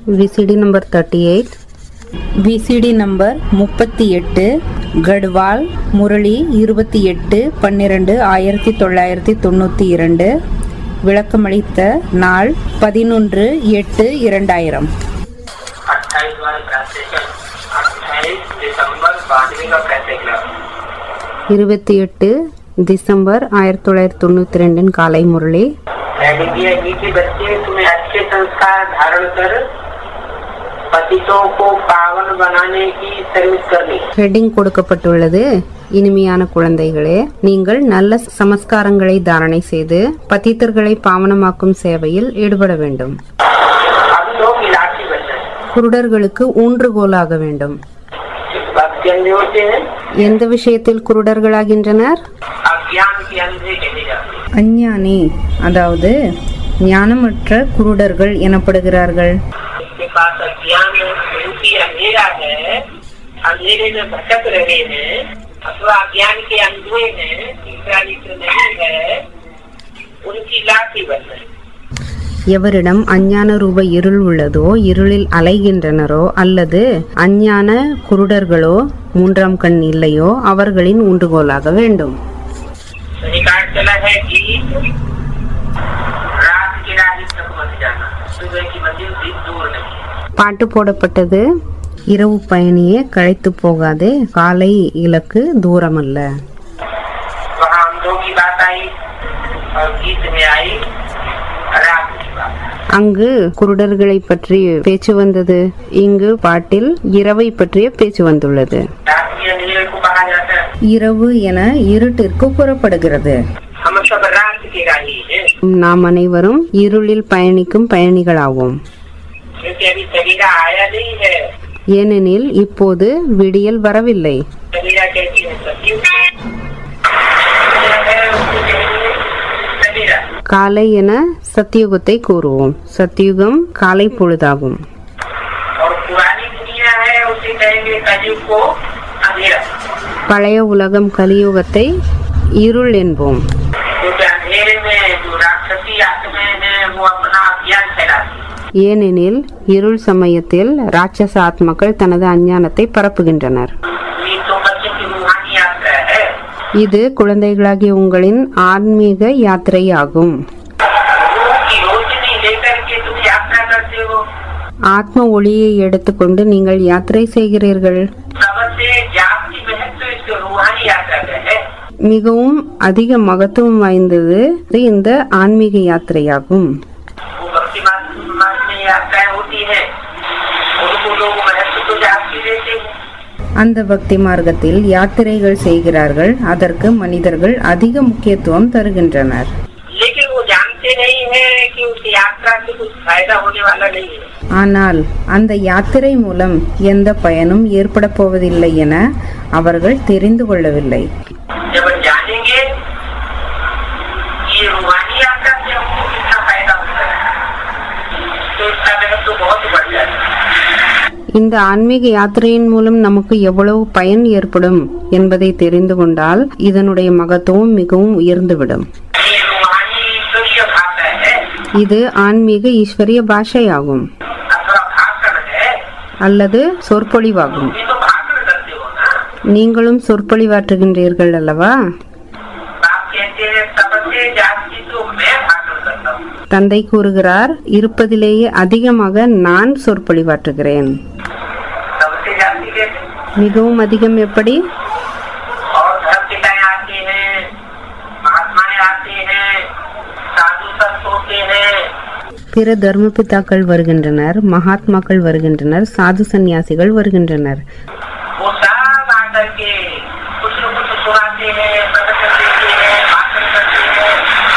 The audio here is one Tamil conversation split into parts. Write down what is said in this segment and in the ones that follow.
VCD number thirty eight VCD number முப்பத்தி எட்டு கட்வால் முரளி இருபத்தி எட்டு பன்னிரெண்டு ஆயிரத்தி தொள்ளாயிரத்தி தொண்ணூற்றி இரண்டு விளக்கமளித்த நாள் பதினொன்று எட்டு இரண்டாயிரம் अट्ठाईस वाले ट्रांसलेशन अट्ठाईस दिसंबर बानवे का कैसे क्लब இருபத்தி எட்டு டிசம்பர் ஆயிரத்தி தொள்ளாயிரத்தி தொண்ணூற்றி ரெண்டின் காலை முரளி हेडिंग ये है कि बच्चे तुम्हें अच्छे संस्कार धारण कर पतितों को पावन बनाने की सर्विस करनी ஹெட்டிங் கொடுக்கப்பட்டுள்ளது இனிமையான குழந்தைகளே நீங்கள் நல்ல சமஸ்காரங்களை தாரணை செய்து பத்தித்தர்களை பாவனமாக்கும் சேவையில் ஈடுபட வேண்டும் हम लोग इलाकी बन रहे குருடர்களுக்கு ஊன்றுகோலாக வேண்டும் हैं भक्ति अंधे होते हैं எந்த விஷயத்தில் குருடர்களாகின்றனர் अज्ञान के अंधे कहे जाते हैं அஞ்ஞானி அதாவது ஞானமற்ற குருடர்கள் எனப்படுகிறார்கள் जिसके पास अज्ञान रूपी अंधेरा है अंधेरे में भटक रहे हैं अथवा अज्ञान के अंधे हैं तीसरा लिख नहीं है उनकी लाठी बन रहे हैं எவரிடம் அஞ்ஞான ரூப இருள் உள்ளதோ இருளில் அலைகின்றனரோ அல்லது அஞ்ஞான குருடர்களோ மூன்றாம் கண் இல்லையோ அவர்களின் ஊன்றுகோலாக வேண்டும் रिकॉर्ड चला है कि रात के राही तक मत जाना सुबह की मंजिल से दूर नहीं பாட்டு போடப்பட்டது இரவு பயணியே களைத்து போகாதே காலை இலக்கு தூரமல்ல वहाँ अंधों की बात आई और गीत में आई रात की बात அங்கு குருடர்களை பற்றி பேச்சு வந்தது இங்கு பாட்டில் இரவை பற்றிய பேச்சு வந்துள்ளது रात के अंधेरे को कहा जाता है இரவு என இருட்டிற்கு கூறப்படுகிறது हम सब रात के राही हैं நாம் அனைவரும் இருளில் பயணிக்கும் பயணிகளாவோம் क्योंकि अभी सवेरा आया नहीं है ஏனெனில் இப்போது விடியல் வரவில்லை सवेरा कहती है सत्युग है उसको कहेंगे सवेरा காலை என சத்தியுகத்தை கூறுவோம் சத்தியுகம் காலை பொழுதாகும் और पुरानी दुनिया है उसे कहेंगे कलयुग को अंधेरा பழைய உலகம் கலியுகத்தை இருள் என்போம் क्योंकि अंधेरे में जो राक्षसी आत्माएं हैं वो अपना अभियान फैलाती हैं। ஏனெனில் இருள் சமயத்தில் ராட்சச ஆத்மாக்கள் தனது அஞ்ஞானத்தை பரப்புகின்றனர் ये तो बच्चे की रूहानी यात्रा है இது குழந்தைகளாகிய உங்களின் ஆன்மீக யாத்திரையாகும் रूह की रोशनी लेकर के तुम यात्रा करते हो ஆத்ம ஒளியை எடுத்துக்கொண்டு நீங்கள் யாத்திரை செய்கிறீர்கள் सबसे जाति महत्व इस रूहानी यात्रा का है மிகவும் அதிக மகத்துவம் வாய்ந்தது இந்த ஆன்மீக யாத்திரையாகும் वो भक्ति मार्ग में यात्राएं होती है उनको लोग महत्व तो जाति देते हैं அந்த பக்தி மார்க்கத்தில் யாத்திரைகள் செய்கிறார்கள் அதற்கு மனிதர்கள் அதிக முக்கியத்துவம் தருகின்றனர் लेकिन वो जानते नहीं है कि उस यात्रा से कुछ फायदा होने वाला नहीं है ஆனால் அந்த யாத்திரை மூலம் எந்த பயனும் ஏற்பட போவதில்லை என அவர்கள் தெரிந்து கொள்ளவில்லை जब जानेंगे कि ये रूहानी यात्रा से हमको कितना फायदा होता है तो इसका महत्व तो बहुत बढ़ जाता है இந்த ஆன்மீக யாத்திரையின் மூலம் நமக்கு எவ்வளவு பயன் ஏற்படும் என்பதை தெரிந்து கொண்டால் இதனுடைய மகத்துவம் மிகவும் உயர்ந்துவிடும் ये रूहानी ईश्वरीय भाषा है இது ஆன்மீக ஈஸ்வரிய பாஷையாகும் अथवा भाषण है அல்லது சொற்பொழிவாகும் ये तो भाषण करते हो ना நீங்களும் சொற்பொழிவாற்றுகின்றீர்கள் அல்லவா बाप कहते हैं सबसे जाति तो मैं भाषण करता हूँ தந்தை கூறுகிறார் இருப்பதிலேயே அதிகமாக நான் சொற்பொழிவாற்றுகிறேன் सबसे जाति कहते हैं। மிகவும் அதிகம் எப்படி और धर्म पिताएं आते हैं महात्माएं आते हैं साधु संत होते हैं பிற தர்ம பிதாக்கள் வருகின்றனர் மகாத்மாக்கள் வருகின்றனர் சாது சந்நியாசிகள் வருகின்றனர் वो सब आकर के कुछ न कुछ सुनाते हैं प्रवचन देते हैं भाषण करते हैं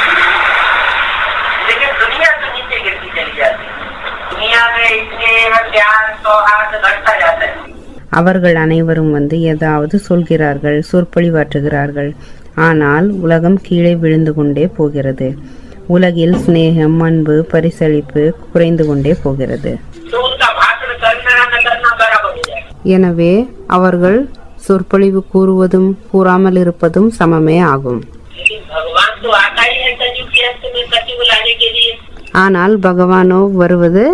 लेकिन दुनिया तो नीचे गिरती चली जाती है दुनिया में इतने प्यार सौहार्द बढ़ता जाता है அவர்கள் அனைவரும் வந்து ஏதாவது சொல்கிறார்கள் சொற்பொழிவாற்றுகிறார்கள் ஆனால் உலகம் கீழே விழுந்து கொண்டே போகிறது உலகில் சிநேகம் அன்பு பரிசளிப்பு குறைந்து கொண்டே போகிறது तो उनका भाषण करना न करना बराबर हो जाए எனவே அவர்கள் சொற்பொழிவு கூறுவதும் கூறாமல் இருப்பதும் சமமே ஆகும் लेकिन भगवान तो आता ही है कलयुग के अंत में सचिव लाने के लिए ஆனால் பகவானோ வருவது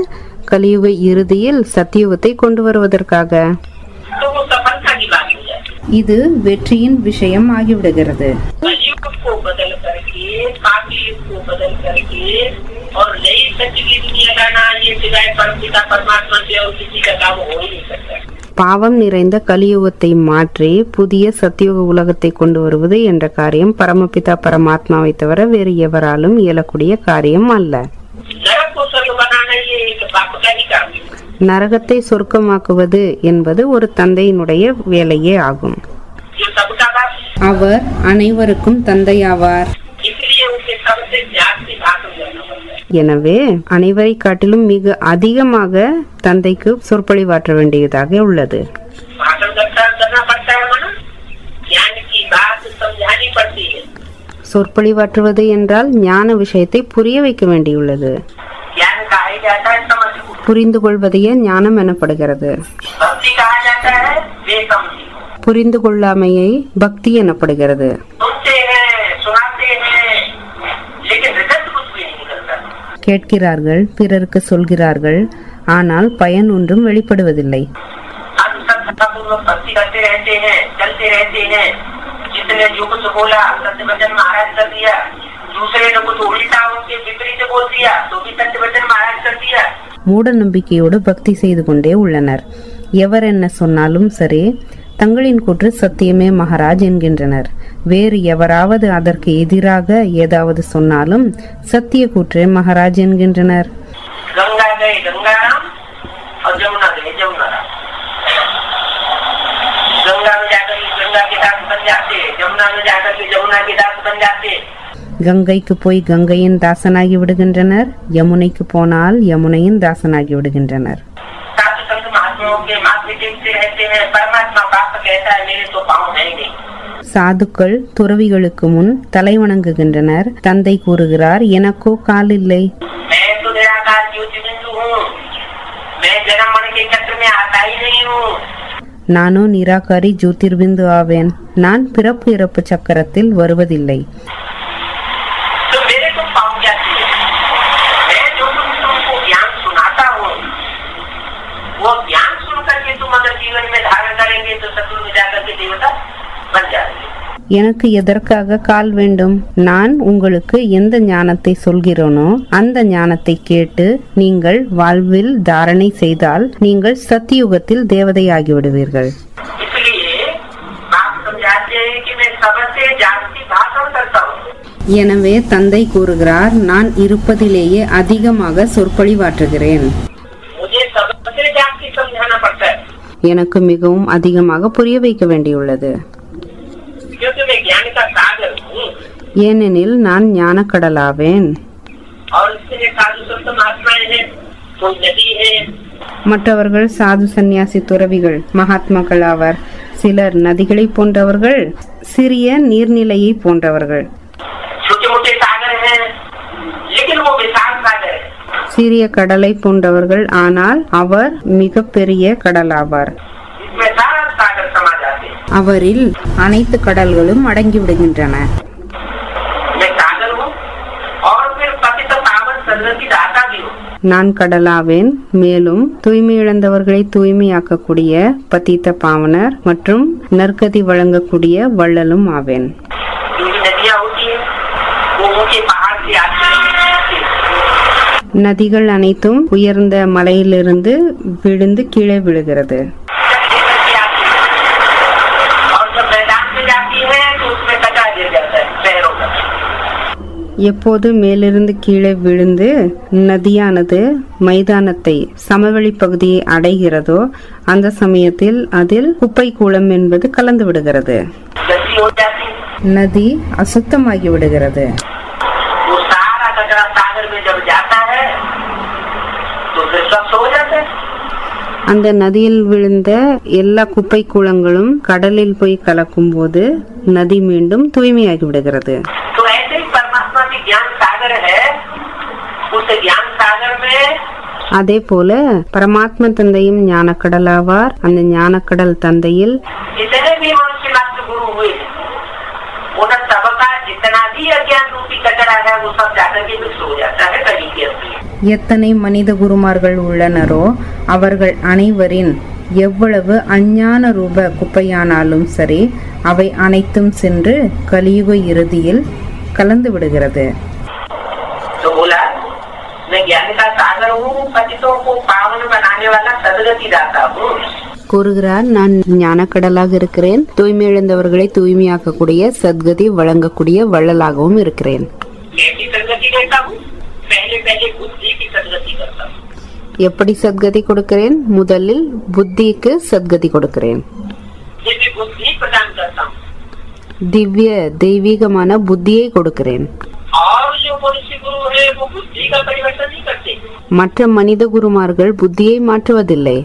கலியுக இறுதியில் சத்தியுகத்தை கொண்டு வருவதற்காக तो वो सफलता की बात हो जाती இது வெற்றியின் விஷயம் ஆகிவிடுகிறது है युग को बदल करके पापी युग को बदल करके और नई सत्य की दुनिया लाना ये सिवाय परम पिता परमात्मा से और किसी का काम हो ही नहीं सकता பாவம் நிறைந்த கலியுகத்தை மாற்றி புதிய சத்தியுக உலகத்தை கொண்டு வருவது என்ற காரியம் பரமபிதா பரமாத்மாவை தவிர வேறு எவராலும் இயலக்கூடிய காரியம் அல்ல नरक को स्वर्ग बनाना ये एक बाप का ही काम है நரகத்தை சொர்க்கமாக்குவது என்பது ஒரு தந்தையினுடைய வேலையே ஆகும் जो सबका बाप அவர் அனைவருக்கும் தந்தையாவார் इसलिए उसे सबसे जाति भाषण करना पड़ता है எனவே அனைவரை காட்டிலும் மிக அதிகமாக தந்தைக்கு சொற்பொழிவாற்ற வேண்டியதாக உள்ளது भाषण करता करना पड़ता है माना ज्ञान की बात समझानी पड़ती है சொற்பொழிவாற்றுவது என்றால் ஞான விஷயத்தை புரிய வைக்க வேண்டியுள்ளது ज्ञान कहा जाता है समझ को புரிந்து கொள்வதையே ஞானம் எனப்படுகிறது भक्ति कहा जाता है बेसमझी புரிந்து கொள்ளாமையை பக்தி எனப்படுகிறது सुनते हैं सुनाते हैं लेकिन रिजल्ट कुछ भी नहीं निकलता கேட்கிறார்கள் பிறருக்கு சொல்கிறார்கள் ஆனால் பயன் ஒன்றும் வெளிப்படுவதில்லை अब सब सत्तापूर्वक भक्ति करते रहते हैं चलते रहते हैं जिसने जो कुछ बोला सत्य वचन महाराज कर दिया दूसरे ने कुछ उल्टा उनके विपरीत बोल दिया तो भी सत्य वचन महाराज कर दिया மூட நம்பிக்கையோடு பக்தி செய்து கொண்டே உள்ளனர் எவர் என்ன சொன்னாலும் சரி தங்களின் கூற்று சத்தியமே மகாராஜ் என்கின்றனர் வேறு எவராவது அதற்கு எதிராக ஏதாவது சொன்னாலும் சத்திய கூற்றே மகாராஜ் என்கின்றனர் गंगा गए गंगाराम और जमुना गए जमुना राम गंगा में जाकर के गंगा के दास बन जाते जमुना में जाकर के जमुना के दास बन जाते கங்கைக்கு போய் கங்கையின் தாசனாகி விடுகின்றனர் யமுனைக்கு போனால் யமுனையின் தாசனாகி விடுகின்றனர் साधु संत महात्माओं के माथे टेकते रहते हैं परमात्मा बाप कहता है मेरे तो पाँव है ही नहीं சாதுக்கள் துறவிகளுக்கு முன் தலை வணங்குகின்றனர் தந்தை கூறுகிறார் எனக்கோ கால் இல்லை मैं तो निराकार ज्योति बिंदु हूँ मैं जन्म मरण के चक्र में आता ही नहीं हूँ நானோ நிராகாரி ஜோதிர்பிந்து ஆவேன் நான் பிறப்பு இறப்பு சக்கரத்தில் வருவதில்லை तो मेरे को पाँव क्या चाहिए मैं जो कुछ तुमको ज्ञान सुनाता हूँ वो ज्ञान सुन करके तुम अगर जीवन में धारण करेंगे तो सतुर में जाकर के देवता बन जाएंगे எனக்கு எதற்காக கால் வேண்டும் நான் உங்களுக்கு எந்த ஞானத்தை சொல்கிறேனோ அந்த ஞானத்தை கேட்டு நீங்கள் வாழ்வில் தாரணை செய்தால் நீங்கள் சத்தியுகத்தில் தேவதையாகி விடுவீர்கள் इसलिए आप समझाते हैं कि मैं सबसे जास्ती भाषण करता हूँ எனவே தந்தை கூறுகிறார் நான் இருப்பதிலேயே அதிகமாக சொற்பொழிவாற்றுகிறேன் मुझे सबसे जास्ती समझाना पड़ता है எனக்கு மிகவும் அதிகமாக புரிய வைக்க வேண்டியுள்ளது क्योंकि मैं ज्ञान का सागर हूँ ஏனெனில் நான் ஞானக்கடலாவேன் और इसके साधु संत महात्माएं हैं कोई नदी है மற்றவர்கள் சாது சந்நியாசி துறவிகள் மகாத்மாக்கள் ஆவர் சிலர் நதிகளை போன்றவர்கள் சிறிய நீர்நிலையை போன்றவர்கள் छोटे मोटे सागर हैं लेकिन वो विशाल सागर है சிறிய கடலை போன்றவர்கள் ஆனால் அவர் மிகப்பெரிய கடலாவார் इसमें सारा सागर समा जाते हैं அவரில் அனைத்து கடல்களும் அடங்கிவிடுகின்றன मैं सागर हूँ और फिर पतित पावन सदन की दाता भी हूँ நான் கடலாவேன் மேலும் தூய்மை இழந்தவர்களை தூய்மையாக்கக்கூடிய பத்தித்த பாவனர் மற்றும் நற்கதி வழங்கக்கூடிய வள்ளலும் ஆவேன் जो भी नदियाँ होती है वो ऊंचे पहाड़ से आती है நதிகள் அனைத்தும் உயர்ந்த மலையிலிருந்து விழுந்து கீழே விழுகிறது और जब मैदान में जाती है तो उसमें कचरा गिर जाता है शहरों का எப்போது மேலிருந்து கீழே விழுந்து நதியானது மைதானத்தை சமவெளி பகுதியை அடைகிறதோ அந்த சமயத்தில் அதில் குப்பை கூளம் என்பது கலந்து விடுகிறது गंदी हो जाती है நதி அசுத்தமாகி விடுகிறது वो सारा कचरा सागर में जब जाता है तो फिर स्वच्छ हो जाता है அந்த நதியில் விழுந்த எல்லா குப்பை கூளங்களும் கடலில் போய் கலக்கும் போது நதி மீண்டும் தூய்மையாகி விடுகிறது तो ऐसे ही परमात्मा की ज्ञान सागर है उस ज्ञान सागर में அதே போல பரமாத்ம தந்தையும் ஞானக்கடலாவார் அந்த ஞானக்கடல் தந்தையில் जितने भी मनुष्य मात्र गुरु हुए हैं, उन सबका जितना भी अज्ञान रूपी कचरा है वो सब जाकर के मिक्स हो जाता है कहीं के अंदर எத்தனை மனித குருமார்கள் உள்ளனரோ அவர்கள் அனைவரின் எவ்வளவு அஞ்ஞான ரூப குப்பையானாலும் சரி அவை அனைத்தும் சென்று கலியுக இறுதியில் கலந்து விடுகிறது तो बोला मैं ज्ञान का सागर हूँ पतितों को पावन बनाने वाला सदगति दाता हूँ கூறுகிறார் நான் ஞானக்கடலாக இருக்கிறேன் தூய்மை இழந்தவர்களை தூய்மையாக்கக்கூடிய சத்கதி வழங்கக்கூடிய வள்ளலாகவும் இருக்கிறேன் कैसी सदगति देता हूँ पहले पहले बुद्धि की सदगति करता हूँ எப்படி சத்கதி கொடுக்கிறேன் முதலில் புத்திக்கு சத்கதி கொடுக்கிறேன் दिव्य बुद्धि प्रदान करता हूँ திவ்ய தெய்வீகமான புத்தியை கொடுக்கிறேன் और जो मनुष्य गुरु है वो बुद्धि का परिवर्तन नहीं करते மற்ற மனித குருமார்கள் புத்தியை மாற்றுவதில்லை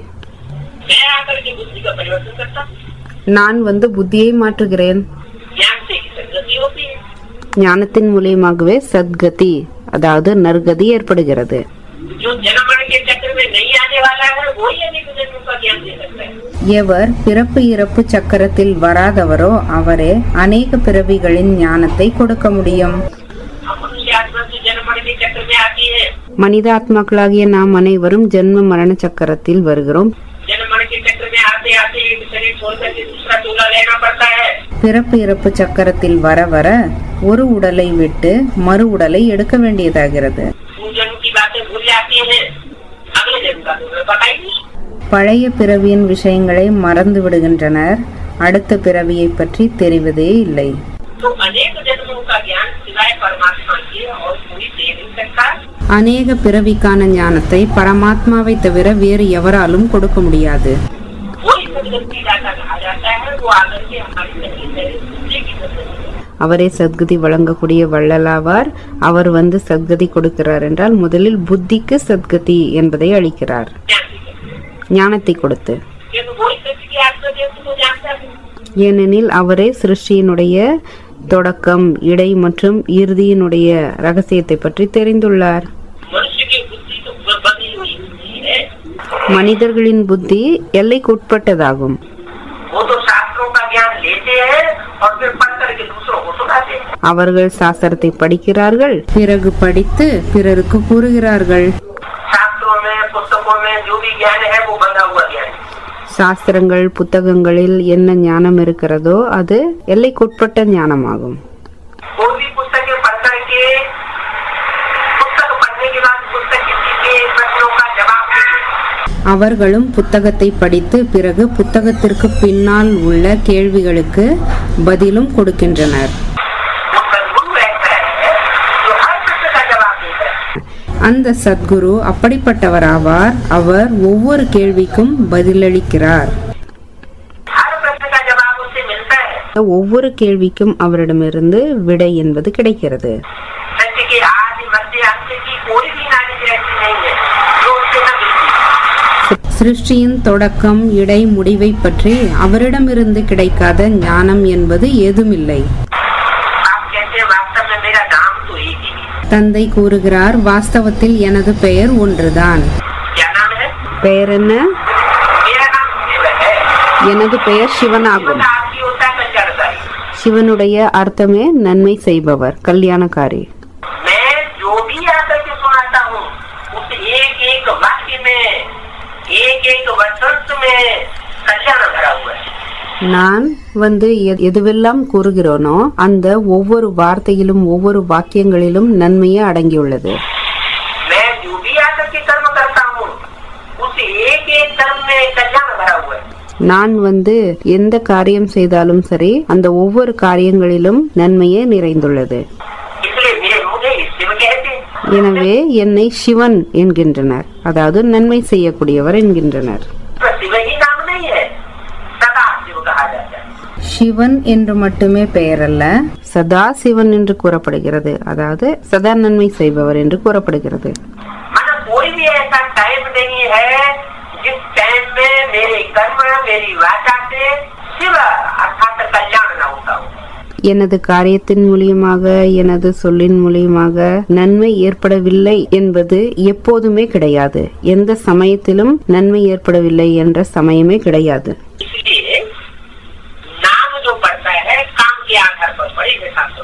मैं आकर के बुद्धि का परिवर्तन करता हूँ நான் வந்து புத்தியை மாற்றுகிறேன் ज्ञान से ही सदगति होती है ஞானத்தின் மூலியமாகவே சத்கதி அதாவது நற்கதி ஏற்படுகிறது जो जन्म मरण के चक्र में नहीं आने वाला है वही अनेक जन्मों का ज्ञान दे सकता है எவர் பிறப்பு இறப்பு சக்கரத்தில் வராதவரோ அவரே அநேக பிறவிகளின் ஞானத்தை கொடுக்க முடியும் हम मनुष्य आत्मा से जन्म मरण के चक्र में आती है மனித ஆத்மாக்களாகிய நாம் அனைவரும் ஜென்ம மரண சக்கரத்தில் வருகிறோம் जन्म मरण के चक्र में आते आते एक शरीर छोड़ करके दूसरा चूल्हा लेना पड़ता है பிறப்பு இறப்பு சக்கரத்தில் வர வர ஒரு உடலை விட்டு மறு உடலை எடுக்க வேண்டியதாகிறது पूजन की बातें भूल जाती है अगले जन्म का तुम्हें पता ही नहीं பழைய பிறவியின் விஷயங்களை மறந்து விடுகின்றனர் அடுத்த பிறவியை பற்றி தெரிவதே இல்லை तो अनेक जन्मों का ज्ञान सिवाय परमात्मा के और कोई दे नहीं सकता அநேக பிறவிக்கான ஞானத்தை பரமாத்மாவை தவிர வேறு எவராலும் கொடுக்க முடியாது वही सदगति दाता कहा जाता है वो आकर के हमारी शरीर से दूसरे की सदगति அவரே சத்கதி வழங்கக்கூடிய வள்ளலாவார் அவர் வந்து சத்கதி கொடுக்கிறார் என்றால் முதலில் புத்திக்கு சத்கதி என்பதை அளிக்கிறார் ज्ञान से करते हैं। ஞானத்தை கொடுத்து क्योंकि वही सत्य की आत्मदेव को जानता है ஏனெனில் அவரே சிருஷ்டியினுடைய தொடக்கம் இடை மற்றும் இறுதியினுடைய ரகசியத்தை பற்றி தெரிந்துள்ளார் मनुष्य की बुद्धि तो ब- बनी हुई बुद्धि है மனிதர்களின் புத்தி எல்லைக்குட்பட்டதாகும் वो तो शास्त्रों का ज्ञान लेते हैं और फिर पढ़ करके दूसरों को सुनाते हैं அவர்கள் சாஸ்திரத்தை படிக்கிறார்கள் பிறகு படித்து பிறருக்கு கூறுகிறார்கள் शास्त्रों में पुस्तकों में जो भी ज्ञान है वो बंधा हुआ ज्ञान है சாஸ்திரங்கள் புத்தகங்களில் என்ன ஞானம் இருக்கிறதோ அது எல்லைக்குட்பட்ட ஞானமாகும் कोई भी पुस्तकें पढ़ करके पुस्तक पढ़ने के बाद पुस्तक किसी के प्रश्नों का जवाब नहीं देती। அவர்களும் புத்தகத்தை படித்து பிறகு புத்தகத்திற்கு பின்னால் உள்ள கேள்விகளுக்கு பதிலும் கொடுக்கின்றனர் वो सदगुरु ऐसा है जो हर प्रश्न का जवाब देता है அந்த சத்குரு அப்படிப்பட்டவராவார் அவர் ஒவ்வொரு கேள்விக்கும் பதிலளிக்கிறார் हर प्रश्न का जवाब उससे मिलता है ஒவ்வொரு கேள்விக்கும் அவரிடமிருந்து விடை என்பது கிடைக்கிறது सत्य के आदि मध्य अंत की कोई भी नॉलेज ऐसी नहीं है जो उससे न मिलती சிருஷ்டியின் தொடக்கம் இடை முடிவை பற்றி அவரிடமிருந்து கிடைக்காத ஞானம் என்பது ஏதுமில்லை आप कहते हैं वास्तव में मेरा नाम तो एक ही है தந்தை கூறுகிறார் வாஸ்தவத்தில் எனது பெயர் ஒன்றுதான் क्या नाम है பெயர் என்ன मेरा नाम शिव है எனது பெயர் சிவனாகும் जीवन आपकी होता है कल्याणकारी சிவனுடைய அர்த்தமே நன்மை செய்பவர் கல்யாணக்காரி मैं जो भी आकर के सुनाता हूँ उस एक एक वाक्य में एक एक वसंत में कल्याण भरा हुआ है நான் வந்து எ- எதுவெல்லாம் கூறுகிறோனோ அந்த ஒவ்வொரு வார்த்தையிலும் ஒவ்வொரு வாக்கியங்களிலும் நன்மையே அடங்கியுள்ளது मैं जो भी आकर के कर्म करता हूँ उस एक एक कर्म में कल्याण भरा हुआ है நான் வந்து எந்த காரியம் செய்தாலும் சரி அந்த ஒவ்வொரு காரியங்களிலும் நன்மையே நிறைந்துள்ளது इसलिए मेरे मुझे शिव कहते हैं எனவே என்னை சிவன் என்கின்றனர் அதாவது நன்மை செய்யக்கூடியவர் என்கின்றனர் तो शिव ही नाम नहीं है सदा शिव कहा जाता है சிவன் என்று மட்டுமே பெயரல்ல சதா சிவன் என்று கூறப்படுகிறது அதாவது சதா நன்மை செய்பவர் என்று கூறப்படுகிறது माना कोई भी ऐसा टाइम नहीं है जिस टाइम में मेरे कर्म मेरी वाचा से शिव अर्थात कल्याण न होता हो எனது காரியத்தின் மூலியமாக எனது சொல்லின் மூலியமாக நன்மை ஏற்படவில்லை என்பது எப்போதுமே கிடையாது எந்த சமயத்திலும் நன்மை ஏற்படவில்லை என்ற சமயமே கிடையாது इसलिए नाम जो पड़ता है काम के आधार पर पड़ेगा शास्त्रों में।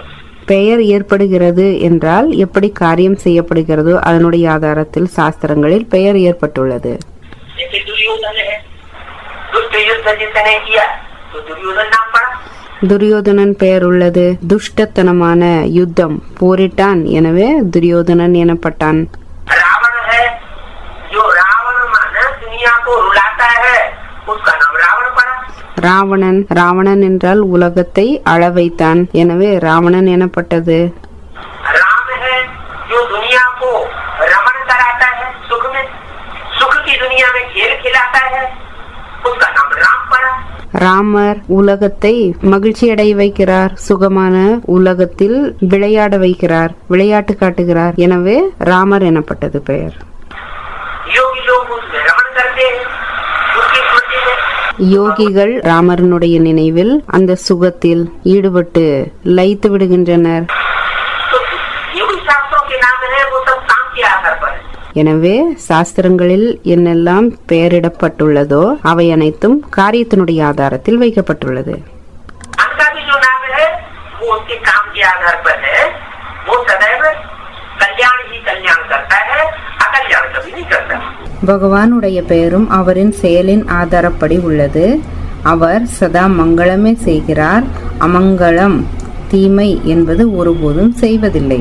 பெயர் ஏற்படுகிறது என்றால் எப்படி காரியம் செய்யப்படுகிறதோ அதனுடைய ஆதாரத்தில் சாஸ்திரங்களில் பெயர் ஏற்பட்டுள்ளது जैसे दुर्योधन है दुष्ट युद्ध जिसने किया तो दुर्योधन नाम पड़ा துரியோதனன் பெயர் உள்ளது துஷ்டத்தனமான யுத்தம் போரிட்டான் எனவே துரியோதனன் எனப்பட்டான் रावण है जो रावण माना दुनिया को रुलाता है उसका नाम रावण पड़ा ராவணன் ராவணன் என்றால் உலகத்தை அள வைத்தான் எனவே ராவணன் எனப்பட்டது राम है जो दुनिया को रमण कराता है सुख में सुख की दुनिया में खेल खिलाता है उसका नाम राम पड़ा ராமர் உலகத்தை மகிழ்ச்சி அடைய வைக்கிறார் சுகமான உலகத்தில் விளையாட வைக்கிறார் விளையாட்டு காட்டுகிறார் எனவே ராமர் எனப்பட்டது பெயர் योगी लोग उसमें रमण करते हैं उसकी स्मृति में யோகிகள் ராமரனுடைய நினைவில் அந்த சுகத்தில் ஈடுபட்டு லயித்து விடுகின்றனர் तो ये भी शास्त्रों के नाम है वो सब काम के आधार पर है எனவே சாஸ்திரங்களில் என்னெல்லாம் பெயரிடப்பட்டுள்ளதோ அவை அனைத்தும் காரியத்தினுடைய ஆதாரத்தில் வைக்கப்பட்டுள்ளது धन का भी जो नाम है वो उनके काम के आधार पर है वो सदैव कल्याण ही कल्याण करता है अकल्याण कभी नहीं करता பகவானுடைய பெயரும் அவரின் செயலின் ஆதாரப்படி உள்ளது அவர் சதா மங்களமே செய்கிறார் அமங்கலம் தீமை என்பது ஒருபோதும் செய்வதில்லை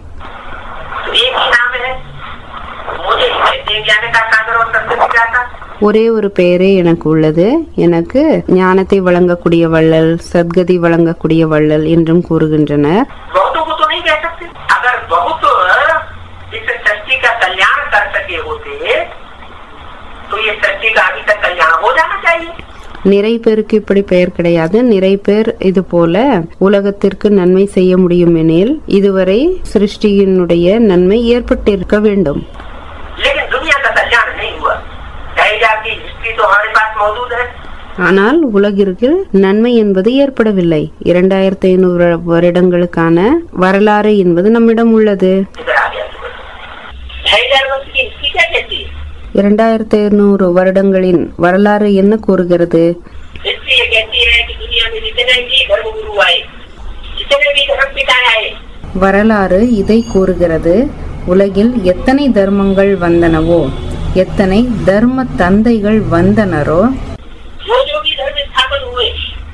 तो एक ही नाम है मुझे वैद्य ज्ञान का सागर और सत्य सिखाता ஒரே ஒரு பெயரே எனக்கு உள்ளது எனக்கு ஞானத்தை வழங்கக்கூடிய வள்ளல் சத்கதி வழங்கக்கூடிய வள்ளல் என்றும் கூறுகின்றனர் बहुतों को तो नहीं कह सकते अगर बहुत इस सृष्टि का कल्याण कर सके होते तो ये सृष्टि का अभी तक कल्याण हो जाना चाहिए நிறை பேருக்கு இப்படி பெயர் கிடையாது நிறை பேர் இது போல உலகத்திற்கு நன்மை செய்ய முடியும் எனில் இதுவரை சிருஷ்டியினுடைய நன்மை ஏற்பட்டிருக்க வேண்டும் लेकिन दुनिया का कल्याण नहीं हुआ कही जाती हिस्ट्री तो हमारे पास मौजूद है ஆனால் उலகிற்கு நன்மை என்பது ஏற்படவில்லை இரண்டாயிரத்தி ஐநூறு வருடங்களுக்கான வரலாறு என்பது நம்மிடம் உள்ளது इधर आ गया सुबह ढाई हजार वर्ष की हिस्ट्री क्या कहती है இரண்டாயிரத்தி ஐநூறு வருடங்களின் வரலாறு என்ன கூறுகிறது हिस्ट्री ये कहती है कि दुनिया में जितने भी धर्म गुरु आए जितने भी धर्म पिताएं आए வரலாறு இதை கூறுகிறது உலகில் எத்தனை தர்மங்கள் வந்தனவோ எத்தனை தர்ம தந்தைகள் வந்தனரோ जो जो भी धर्म स्थापन हुए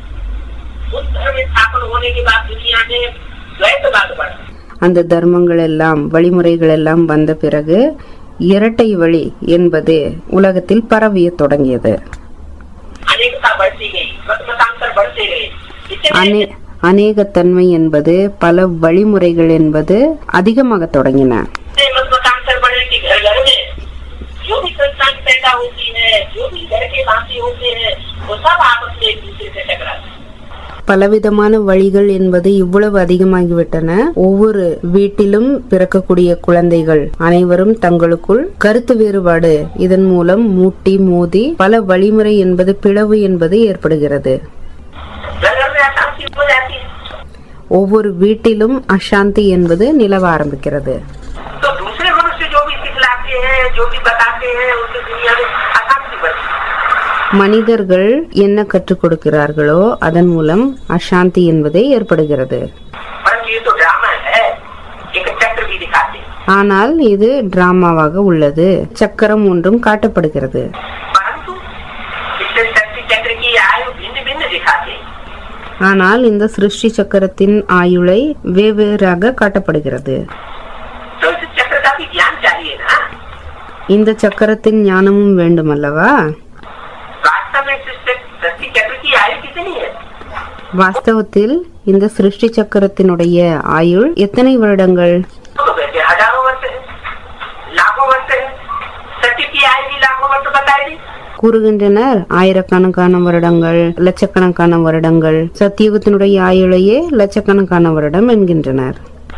उस धर्म स्थापन होने के बाद दुनिया में द्वैतवाद बढ़ा அந்த தர்மங்கள் எல்லாம் வழிமுறைகள் எல்லாம் வந்த பிறகு இரட்டை வழி என்பது உலகத்தில் பரவிய தொடங்கியது अनेकता बढ़ती गई मत मतांतर बढ़ते गए அநே इतने அநேகத்தன்மை என்பது பல வழிமுறைகள் என்பது அதிகமாக தொடங்கின से मत मतांतर बढ़ने की घर घर में जो भी संस्थान पैदा होती है जो भी घर के वासी होते हैं वो सब आपस में एक दूसरे से टकराते हैं பலவிதமான வழிகள் என்பது இவ்வளவு அதிகமாகிவிட்டன ஒவ்வொரு வீட்டிலும் பிறக்கக்கூடிய குழந்தைகள் அனைவரும் தங்களுக்குள் கருத்து வேறுபாடு இதன் மூலம் மூட்டி மோதி பல வழிமுறை என்பது பிளவு என்பது ஏற்படுகிறது घर घर में अशांति हो जाती है ஒவ்வொரு வீட்டிலும் அசாந்தி என்பது நிலவ ஆரம்பிக்கிறது तो दूसरे मनुष्य जो भी सिखलाते हैं जो भी बताते हैं उनकी दुनिया में अशांति बढ़ती है மனிதர்கள் என்ன கற்றுக் கொடுக்கிறார்களோ அதன் மூலம் அசாந்தி என்பதே ஏற்படுகிறது परंतु ये तो ड्रामा है एक चक्र भी दिखाते हैं ஆனால் இது டிராமாவாக உள்ளது சக்கரம் ஒன்றும் காட்டப்படுகிறது परंतु इससे शक्ति चक्र की आयु भिन्न भिन्न दिखाते हैं ஆனால் இந்த சிருஷ்டி சக்கரத்தின் ஆயுளை வெவ்வேறாக காட்டப்படுகிறது तो इस चक्र का भी ज्ञान चाहिए ना இந்த சக்கரத்தின் ஞானமும் வேண்டும் அல்லவா वास्तव में इस शक्ति चक्र की आयु कितनी है வாஸ்தவத்தில் இந்த சிருஷ்டி சக்கரத்தினுடைய ஆயுள் எத்தனை வருடங்கள் तो कहते हैं हजारों वर्ष है लाखों वर्ष है सत्य की आयु भी लाखों वर्ष बताई दी கூறுகின்றனர் ஆயிரக்கணக்கான வருடங்கள் லட்சக்கணக்கான வருடங்கள் சத்தியுகத்தினுடைய ஆயுளையே லட்சக்கணக்கான வருடம் என்கின்றனர்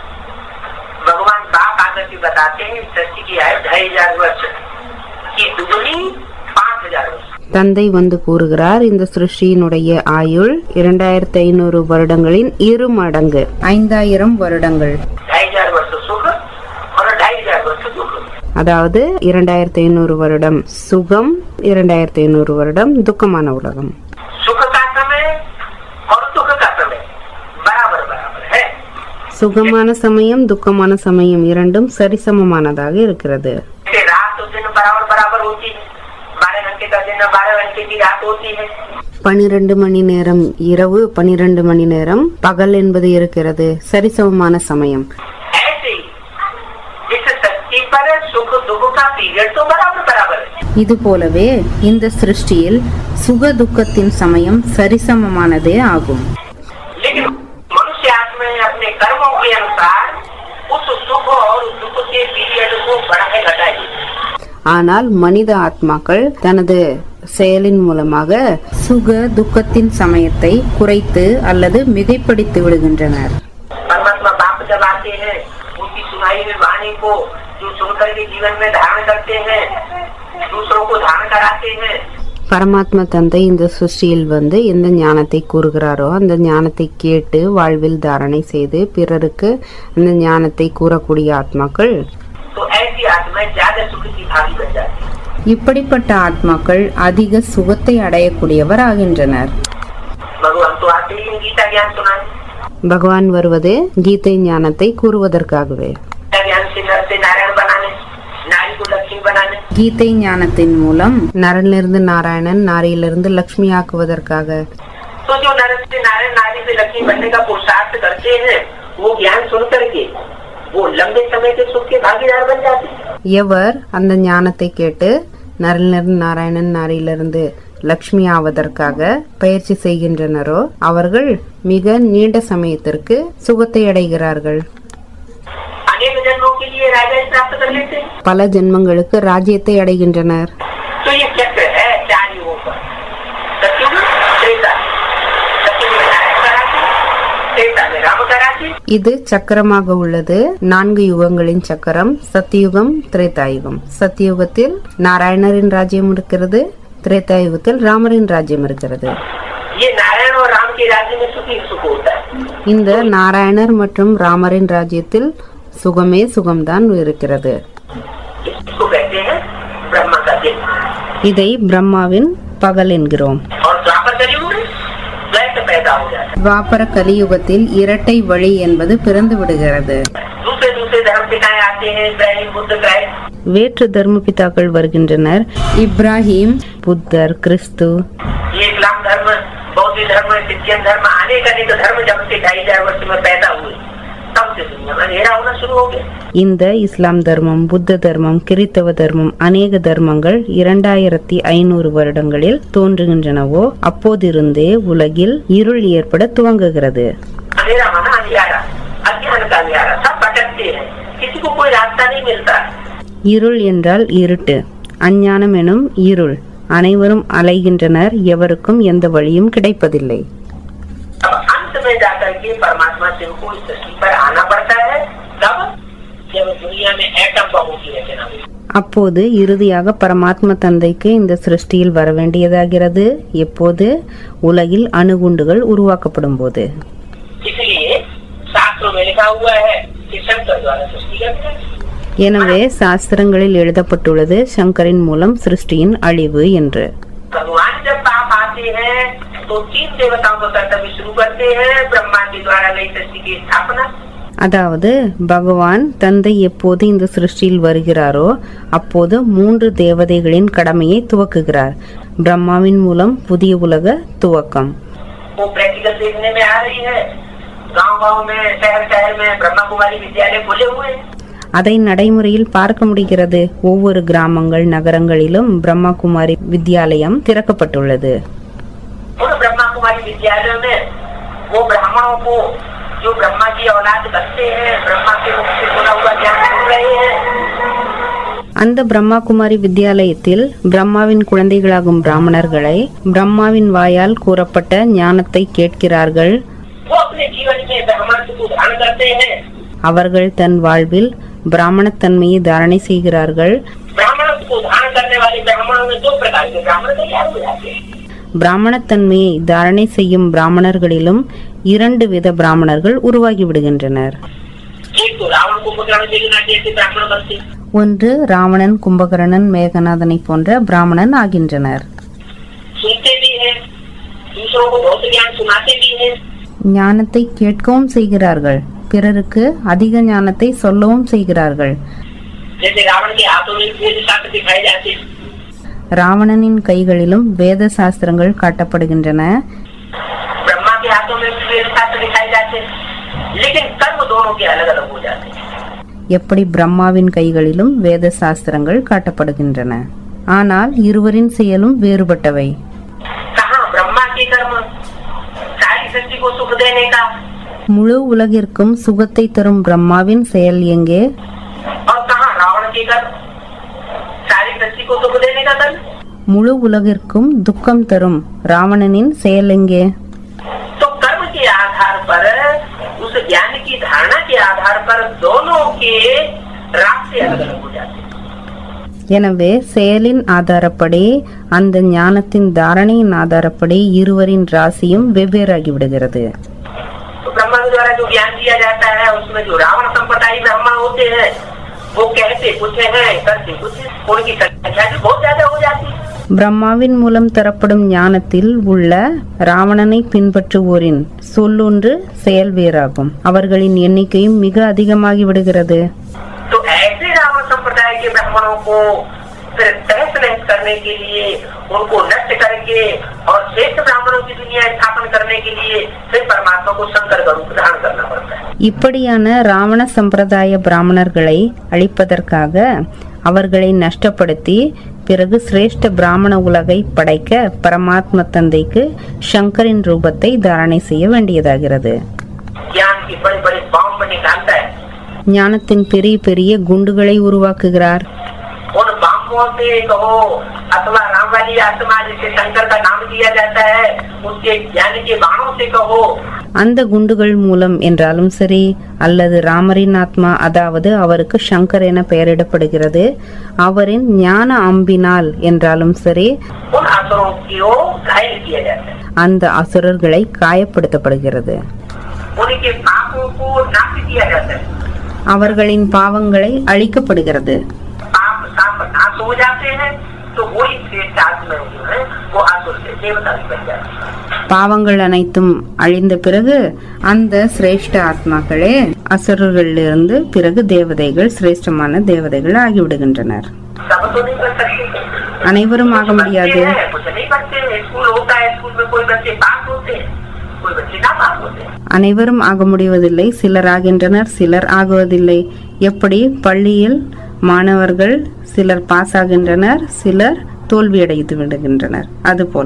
भगवान बाप आकर के बताते हैं सृष्टि की आयु ढाई हजार वर्ष की दुगुनी पांच हजार वर्ष தந்தை வந்து கூறுகிறார் இந்த சிருஷ்டியினுடைய ஆயுள் இரண்டாயிரத்தி ஐநூறு வருடங்களின் இரு மடங்கு ஐந்தாயிரம் வருடங்கள் ढाई हजार वर्ष सुख और ढाई हजार वर्ष दुख அதாவது இரண்டாயிரத்தி ஐநூறு வருடம் சுகம் இரண்டாயிரத்தி ஐநூறு வருடம் துக்கமான உலகம் सुख का समय और दुख का समय बराबर बराबर है சுகமான சமயம் துக்கமான சமயம் இரண்டும் சரிசமமானதாக இருக்கிறது कि रात तो दिन बराबर बराबर होती है बारह घंटे का दिन बारह घंटे की रात होती है பனிரெண்டு மணி நேரம் இரவு பனிரெண்டு மணி நேரம் பகல் என்பது இருக்கிறது சரிசமமான சமயம் ऐसे ही इस सृष्टि पर सुख दुख का पीरियड तो बराबर बराबर है இது போலவே இந்த சிருஷ்டியில் சுக துக்கத்தின் சமயம் சரிசமமானதே ஆகும் लेकिन मनुष्य आत्मा ने अपने कर्मों के अनुसार उस सुख और दुख के पीरियड को बढ़ाए घटाए ஆனால் மனித ஆத்மாக்கள் தனது செயலின் மூலமாக சுக துக்கத்தின் சமயத்தை குறைத்து அல்லது மிகைப்படுத்தி விடுகின்றனர் परमात्मा बाप जब आते हैं उनकी सुनाई हुई वाणी को जो सुनकर के जीवन में धारण करते हैं दूसरों को धारण कराते हैं பரமாத்மா தந்தை இந்த சிருஷ்டியில் வந்து எந்த ஞானத்தை கூறுகிறாரோ அந்த ஞானத்தை கேட்டு வாழ்வில் தாரணை செய்து பிறருக்கு அந்த ஞானத்தை கூறக்கூடிய ஆத்மாக்கள் तो ऐसी आत्माएं ज्यादा सुख की भागी बन जाती है இப்படிப்பட்ட ஆத்மாக்கள் அதிக சுகத்தை அடையக்கூடியவர் ஆகின்றனர் भगवान तो आते ही गीता ज्ञान सुनाए பகவான் வருவது கீதை ஞானத்தை கூறுவதற்காகவே गीता ज्ञान से नर से नारायण बनाने नारी को लक्ष्मी बनाने கீதை ஞானத்தின் மூலம் நரனிலிருந்து நாராயணன் நாரியிலிருந்து லக்ஷ்மி ஆக்குவதற்காக तो जो नर से नारायण नारी से लक्ष्मी बनने का पुरुषार्थ करते हैं वो ज्ञान सुन करके वो लंबे समय के सुख के भागीदार बन जाते हैं எவர் அந்த ஞானத்தை கேட்டு நரனிலிருந்து நாராயணன் நாரியிலிருந்து லக்ஷ்மி ஆவதற்காக பயிற்சி செய்கின்றனரோ அவர்கள் மிக நீண்ட சமயத்திற்கு சுகத்தை அடைகிறார்கள் अनेक जन्मों के लिए राजा प्राप्त कर लेते हैं பல ஜென்மங்களுக்கு ராஜ்யத்தை அடைகின்றனர் तो ये चक्र है चार युगों का सत्युग त्रेता सत्युग में नारायण कराते त्रेता में राम कराते இது சக்கரமாக உள்ளது நான்கு யுகங்களின் சக்கரம் சத்தியுகம் திரேதாயுகம் சத்தியுகத்தில் நாராயணரின் ராஜ்யம் இருக்கிறது திரேதாயுகத்தில் ராமரின் ராஜ்யம் இருக்கிறது ये नारायण और राम के राज्य में सुखी सुख होता है இந்த நாராயணர் மற்றும் ராமரின் ராஜ்யத்தில் சுகமே சுகம்தான் இருக்கிறது इसको कहते हैं ब्रह्मा का दिन இதை பிரம்மாவின் பகல் என்கிறோம் और द्वापर कलयुग में द्वैत पैदा हो जाता துவாபர கலியுகத்தில் இரட்டை வழி என்பது பிறந்து விடுகிறது है दूसरे दूसरे धर्म पिताएं आते हैं इब्राहिम बुद्ध क्राइस्ट வேற்று தர்ம பிதாக்கள் வருகின்றனர் இப்ராஹிம் புத்தர் கிறிஸ்து ये इस्लाम धर्म बौद्ध धर्म क्रिश्चियन धर्म अनेक अनेक धर्म जब से ढाई हजार वर्ष में पैदा हुए तब से दुनिया में अंधेरा होना शुरू हो गया இந்த இஸ்லாம் தர்மம் புத்த தர்மம் கிறித்தவ தர்மம் அநேக தர்மங்கள் இரண்டாயிரத்தி ஐநூறு வருடங்களில் தோன்றுகின்றனவோ அப்போதிருந்தே உலகில் இருள் ஏற்பட துவங்குகிறது अंधेरा माना अंधियारा अज्ञान का अंधियारा सब भटकते हैं किसी को कोई रास्ता नहीं मिलता இருள் என்றால் இருட்டு அஞ்ஞானம் எனும் இருள் அனைவரும் அலைகின்றனர் எவருக்கும் எந்த வழியும் கிடைப்பதில்லை अब अंत में जाकर के परमात्मा से उनको इस सृष्टि पर आना पड़ता है तब जब दुनिया में एटम बमों की रचना हुई அப்போது இறுதியாக பரமாத்ம தந்தைக்கு இந்த சிருஷ்டியில் வர வேண்டியதாகிறது எப்போது உலகில் அணுகுண்டுகள் உருவாக்கப்படும் போது इसलिए शास्त्रों में लिखा हुआ है कि शंकर द्वारा सृष्टि करते हैं எனவே சாஸ்திரங்களில் எழுதப்பட்டுள்ளது சங்கரின் மூலம் சிருஷ்டியின் அழிவு என்று भगवान जब पाप आते हैं तो तीन देवताओं का कर्तव्य शुरू करते हैं ब्रह्मा के द्वारा नई सृष्टि की स्थापना அதாவது பகவான் தந்தை எப்போது இந்த சிருஷ்டியில் வருகிறாரோ அப்போது மூன்று தேவதைகளின் கடமையை துவக்குகிறார் பிரம்மாவின் மூலம் புதிய உலக துவக்கம் वो प्रैक्टिकल देखने में आ रही है गांव गांव में शहर शहर में ब्रह्मा कुमारी विद्यालय खुले हुए हैं அதை நடைமுறையில் பார்க்க முடிகிறது ஒவ்வொரு கிராமங்கள் நகரங்களிலும் பிரம்மா குமாரி வித்யாலயம் திறக்கப்பட்டுள்ளது उन ब्रह्मा कुमारी विद्यालयों में वो ब्राह्मणों को जो ब्रह्मा की औलाद बनते हैं ब्रह्मा के मुख से सुना हुआ ज्ञान सुन रहे हैं அந்த பிரம்மா குமாரி வித்யாலயத்தில் பிரம்மாவின் குழந்தைகளாகும் பிராமணர்களை பிரம்மாவின் வாயால் கூறப்பட்ட ஞானத்தை கேட்கிறார்கள் वो अपने जीवन में ब्राह्मण को धारण करते हैं அவர்கள் தன் வாழ்வில் பிராமணத்தன்மையை தாரணை செய்கிறார்கள் ब्राह्मण को धारण करने वाले ब्राह्मणों में दो प्रकार के ब्राह्मण तैयार हो जाते हैं பிராமணத்தன்மையை தாரணை செய்யும் பிராமணர்களிலும் இரண்டு வித பிராமணர்கள் உருவாகி விடுகின்றனர் एक तो रावण को मुद्रण देना जैसे ब्राह्मण बनते हैं। ஒன்று ராவணன் கும்பகர்ணன் மேகநாதனை போன்ற பிராமணன் ஆகின்றனர் सुनते भी हैं दूसरों को बहुत ज्ञान सुनाते भी हैं ஞானத்தை கேட்கவும் செய்கிறார்கள் பிறருக்கு அதிக ஞானத்தை சொல்லவும் செய்கிறார்கள் जैसे रावण के हाथों में वेद शास्त्र दिखाए जाते हैं ராவணனின் கைகளிலும் வேத சாஸ்திரங்கள் காட்டப்படுகின்றன ब्रह्मा के हाथों में भी वेद शास्त्र दिखाए जाते हैं लेकिन कर्म दोनों के अलग अलग हो जाते हैं எப்படி பிரம்மாவின் கைகளிலும் வேத சாஸ்திரங்கள் காட்டப்படுகின்றன ஆனால் இருவரின் செயலும் வேறுபட்டவை कहा ब्रह्मा के कर्म सारी सृष्टि को सुख देने का முழு உலகிற்கும் சுகத்தை தரும் பிரம்மாவின் செயல் எங்கே और कहा रावण के कर्म सारी सृष्टि को सुख देने का कर्म முழு உலகிற்கும் துக்கம் தரும் ராவணனின் செயல் எங்கே तो कर्म के आधार पर उस ज्ञान की धारणा के आधार पर दोनों के रास्ते अलग अलग हो जाते हैं எனவே செயலின் ஆதாரப்படி அந்த ஞானத்தின் தாரணையின் ஆதாரப்படி இருவரின் ராசியும் வெவ்வேறாகி விடுகிறது तो ब्रह्मा के द्वारा जो ज्ञान दिया जाता है उसमें जो रावण संप्रदाय ब्रह्मा होते हैं वो कहते कुछ है करते कुछ है। उनकी संख्या भी बहुत ज्यादा हो जाती है பிரம்மாவின் மூலம் தரப்படும் ஞானத்தில் உள்ள ராவணனை பின்பற்றுவோரின் சொல்லொன்று செயல் வேறாகும் அவர்களின் எண்ணிக்கையும் மிக அதிகமாகி விடுகிறது तो ऐसे रावण संप्रदाय के ब्राह्मणों को फिर तहस नहस करने के लिए उनको नष्ट करके और श्रेष्ठ ब्राह्मणों की दुनिया स्थापन करने के लिए फिर परमात्मा को शंकर का रूप धारण करना पड़ता है இப்படியான ராவண சம்பிரதாய பிராமணர்களை அழிப்பதற்காக அவர்களை நஷ்டப்படுத்தி பிறகு சிரேஷ்ட பிராமண உலகை படைக்க பரமாத்ம தந்தைக்கு சங்கரின் ரூபத்தை தாரணை செய்ய வேண்டியதாகிறது ज्ञान के बड़े बड़े बॉम्ब निकालता है ஞானத்தின் பெரிய பெரிய குண்டுகளை உருவாக்குகிறார் उन बॉम्बों से कहो अथवा रामवाली आत्मा जिसे शंकर का नाम दिया जाता है उसके ज्ञान के बाणों से कहो அந்த குண்டுகள் மூலம் என்றாலும் சரி அல்லது ராமரின் ஆத்மா அதாவது அவருக்கு சங்கர் என பெயரிடப்படுகிறது அவரின் ஞான அம்பினால் என்றாலும் சரி उन असुरों को घायल किया जाता है அந்த अசுரர்களை காயப்படுத்தப்படுகிறது उनके पापों को नाश किया जाता है அவர்களின் பாவங்களை அழிக்கப்படுகிறது पाप साप नाश हो जाते हैं तो वही श्रेष्ठ आत्मा जो है वो असुर से देवता भी बन जाते हैं பாவங்கள் அனைத்தும் அழிந்த பிறகு அந்த சிரேஷ்ட ஆத்மாக்களே அசுரர்களிலிருந்து பிறகு தேவதைகள் சிரேஷ்டமான தேவதைகள் ஆகிவிடுகின்றனர் सब तो नहीं कर सकते அனைவரும் ஆக முடியாது बच्चे हैं, कुछ नहीं करते हैं स्कूल होता है स्कूल में कोई बच्चे पास होते हैं कोई बच्चे ना पास होते हैं அனைவரும் ஆக முடிவதில்லை சிலர் ஆகின்றனர் சிலர் ஆகுவதில்லை எப்படி பள்ளியில் மாணவர்கள் சிலர் பாஸ் ஆகின்றனர் சிலர் தோல்வியடைந்து விடுகின்றனர் அதுபோல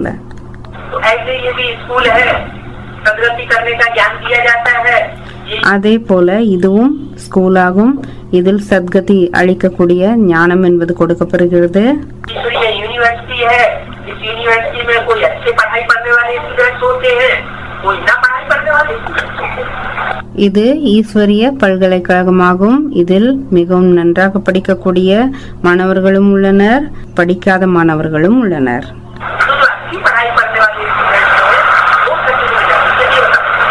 तो ऐसे ये भी स्कूल है सदगति करने का ज्ञान दिया जाता है ये அதே போல இதுவும் ஸ்கூலாகும் இதில் சத்கதி அளிக்கக்கூடிய ஞானம் என்பது கொடுக்கப்படுகிறது ईश्वरीय यूनिवर्सिटी है इस यूनिवर्सिटी में कोई अच्छे पढ़ाई करने वाले स्टूडेंट्स होते हैं कोई ना पढ़ाई करने वाले स्टूडेंट्स होते हैं இது ஈஸ்வரிய பல்கலைக்கழகமாகும் இதில் மிகவும் நன்றாக படிக்கக்கூடிய மாணவர்களும் உள்ளனர் படிக்காத மாணவர்களும் உள்ளனர் तो जो अच्छी पढ़ाई करने वाले स्टूडेंट्स हैं वो सच्चे में जाते हैं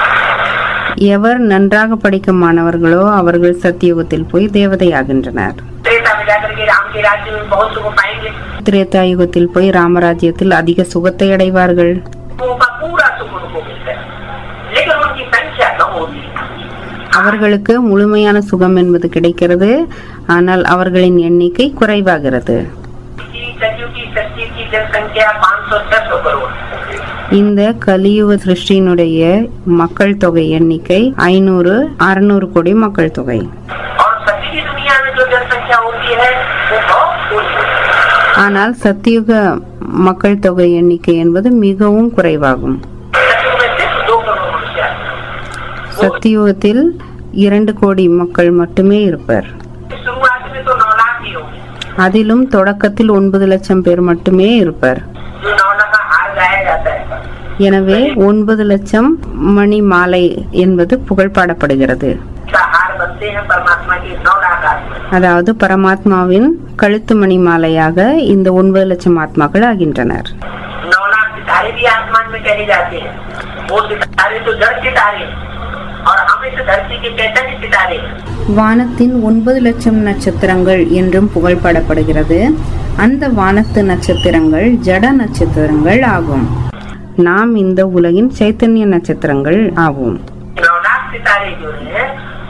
எவர் நன்றாக படிக்கும் மாணவர்களோ அவர்கள் சத்தியுகத்தில் போய் தேவதையாகின்றனர் त्रेता में जाकर के राम के राज्य में बहुत सुख पाएंगे திரேதா யுகத்தில் போய் ராமராஜ்யத்தில் அதிக சுகத்தை அடைவார்கள் वो का पूरा सुख उनको मिलता है लेकिन उनकी संख्या कम होती है அவர்களுக்கு முழுமையான சுகம் என்பது கிடைக்கிறது ஆனால் அவர்களின் எண்ணிக்கை குறைவாகிறது इसी सदियों की सृष्टि की जनसंख्या पाँच सौ छह सौ करोड़ இந்த கலியுக சிருஷ்டியினுடைய மக்கள் தொகை எண்ணிக்கை ஐநூறு அறுநூறு கோடி மக்கள் தொகை और सती की दुनिया में जो जनसंख्या होती है वो बहुत थोड़ी होती है ஆனால் சத்தியுக மக்கள் தொகை எண்ணிக்கை என்பது மிகவும் குறைவாகும் सतयुग में सिर्फ दो करोड़ मनुष्य आते हैं। சத்தியுகத்தில் இரண்டு கோடி மக்கள் மட்டுமே இருப்பர் शुरुआत में तो नौ लाख ही होंगे அதிலும் தொடக்கத்தில் ஒன்பது லட்சம் பேர் மட்டுமே இருப்பர் जो नौ लाख का हार गाया जाता है எனவே ஒன்பது லட்சம் மணி மாலை என்பது புகழ் பாடப்படுகிறது का हार बनते हैं परमात्मा के नौ लाख आत्मा அதாவது பரமாத்மாவின் கழுத்து மணி மாலையாக இந்த ஒன்பது லட்சம் ஆத்மாக்கள் ஆகின்றனர் नौ लाख सितारे भी आसमान में चले जाते हैं वो सितारे तो जड़ सितारे हैं। और हम इस धरती के चैतन्य सितारे हैं வானத்தின் ஒன்பது லட்சம் நட்சத்திரங்கள் என்றும் புகழ்பாடப்படுகிறது அந்த வானத்து நட்சத்திரங்கள் ஜட நட்சத்திரங்கள் ஆகும் நாம் இந்த உலகின் சைத்தன்ய நட்சத்திரங்கள் ஆகும் नौ लाख सितारे जो है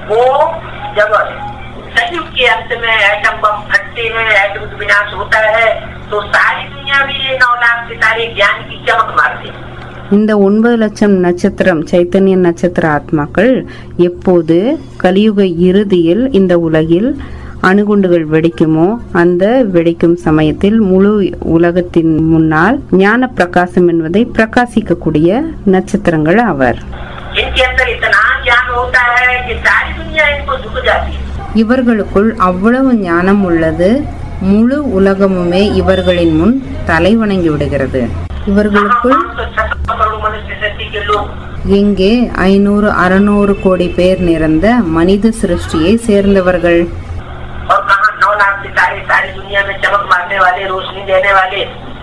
वो जब संयुग के अंत में एटम बम फटते हैं एटम का विनाश होता है तो सारी दुनिया भी ये नौ लाख सितारे ज्ञान की चमक मारते हैं இந்த ஒன்பது லட்சம் நட்சத்திரம் சைத்தன்ய நட்சத்திர ஆத்மாக்கள் எப்போது கலியுக இறுதியில் இந்த உலகில் அணுகுண்டுகள் வெடிக்குமோ அந்த வெடிக்கும் சமயத்தில் முழு உலகத்தின் முன்னால் ஞான பிரகாசம் என்பதை பிரகாசிக்கக்கூடிய நட்சத்திரங்கள் அவர் इनके अंदर इतना ज्ञान होता है कि सारी दुनिया इनको झुक जाती है இவர்களுக்குள் அவ்வளவு ஞானம் உள்ளது முழு உலகமுமே இவர்களின் முன் தலை வணங்கி விடுகிறது இவர்களுக்குள் पाँच सौ छप्पन करोड़ मनुष्य शक्ति के लोग எங்கே ஐநூறு அறுநூறு கோடி பேர் நிறைந்த மனித சிருஷ்டியை சேர்ந்தவர்கள் और कहा नौ लाख सितारे सारी दुनिया में चमक मारने वाले रोशनी देने वाले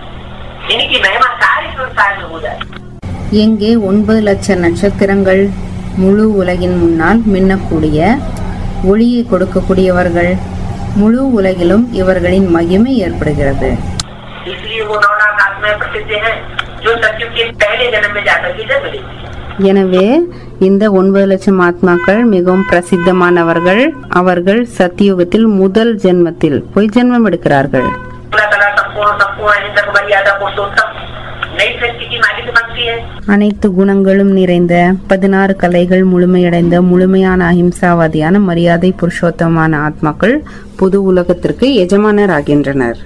इनकी महिमा सारे संसार में हो जाए எங்கே ஒன்பது லட்ச நட்சத்திரங்கள் முழு உலகின் முன்னால் மின்னக்கூடிய ஒளியை கொடுக்கக்கூடியவர்கள் முழு உலகிலும் இவர்களின் மகிமை ஏற்படுகிறது इसलिए वो नौ लाख आत्माएं प्रसिद्ध हैं जो सत्युग के पहले जन्म में जाकर के जन्म लेती हैं எனவே இந்த ஒன்பது லட்சம் ஆத்மாக்கள் மிகவும் பிரசித்தமானவர்கள் அவர்கள் சத்தியுகத்தில் முதல் ஜென்மத்தில் போய் ஜென்மம் எடுக்கிறார்கள் पूरा कला संपूर्ण संपूर्ण हिंदक मर्यादा पुरुषोत्तम नई सृष्टि की मालिक बनती है அனைத்து குணங்களும் நிறைந்த பதினாறு கலைகள் முழுமையடைந்த முழுமையான அஹிம்சாவாதியான மரியாதை புருஷோத்தமான ஆத்மாக்கள் புது உலகத்திற்கு எஜமானர் ஆகின்றனர்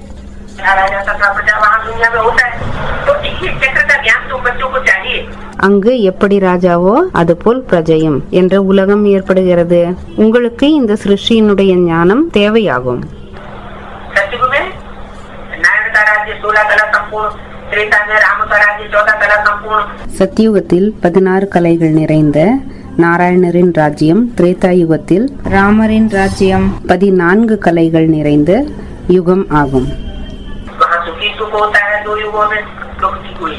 राजा तथा प्रजा वहाँ दुनिया में होता है तो इसी चक्र का ज्ञान तो बच्चों को चाहिए அங்கு எப்படி ராஜாவோ அதுபோல் பிரஜையும் என்ற உலகம் ஏற்படுகிறது உங்களுக்கு இந்த சிருஷ்டியினுடைய ஞானம் தேவையாகும் सतयुग में नारायण का राज्य सोलह कला संपूर्ण त्रेता में राम का राज्य चौदह कला संपूर्ण சத்தியுகத்தில் பதினாறு கலைகள் நிறைந்த நாராயணரின் ராஜ்யம் திரேதா யுகத்தில் ராமரின் ராஜ்யம் பதினான்கு கலைகள் நிறைந்த யுகம் ஆகும் वहाँ सुखी सुख होता है दो युगों में दुख की कोई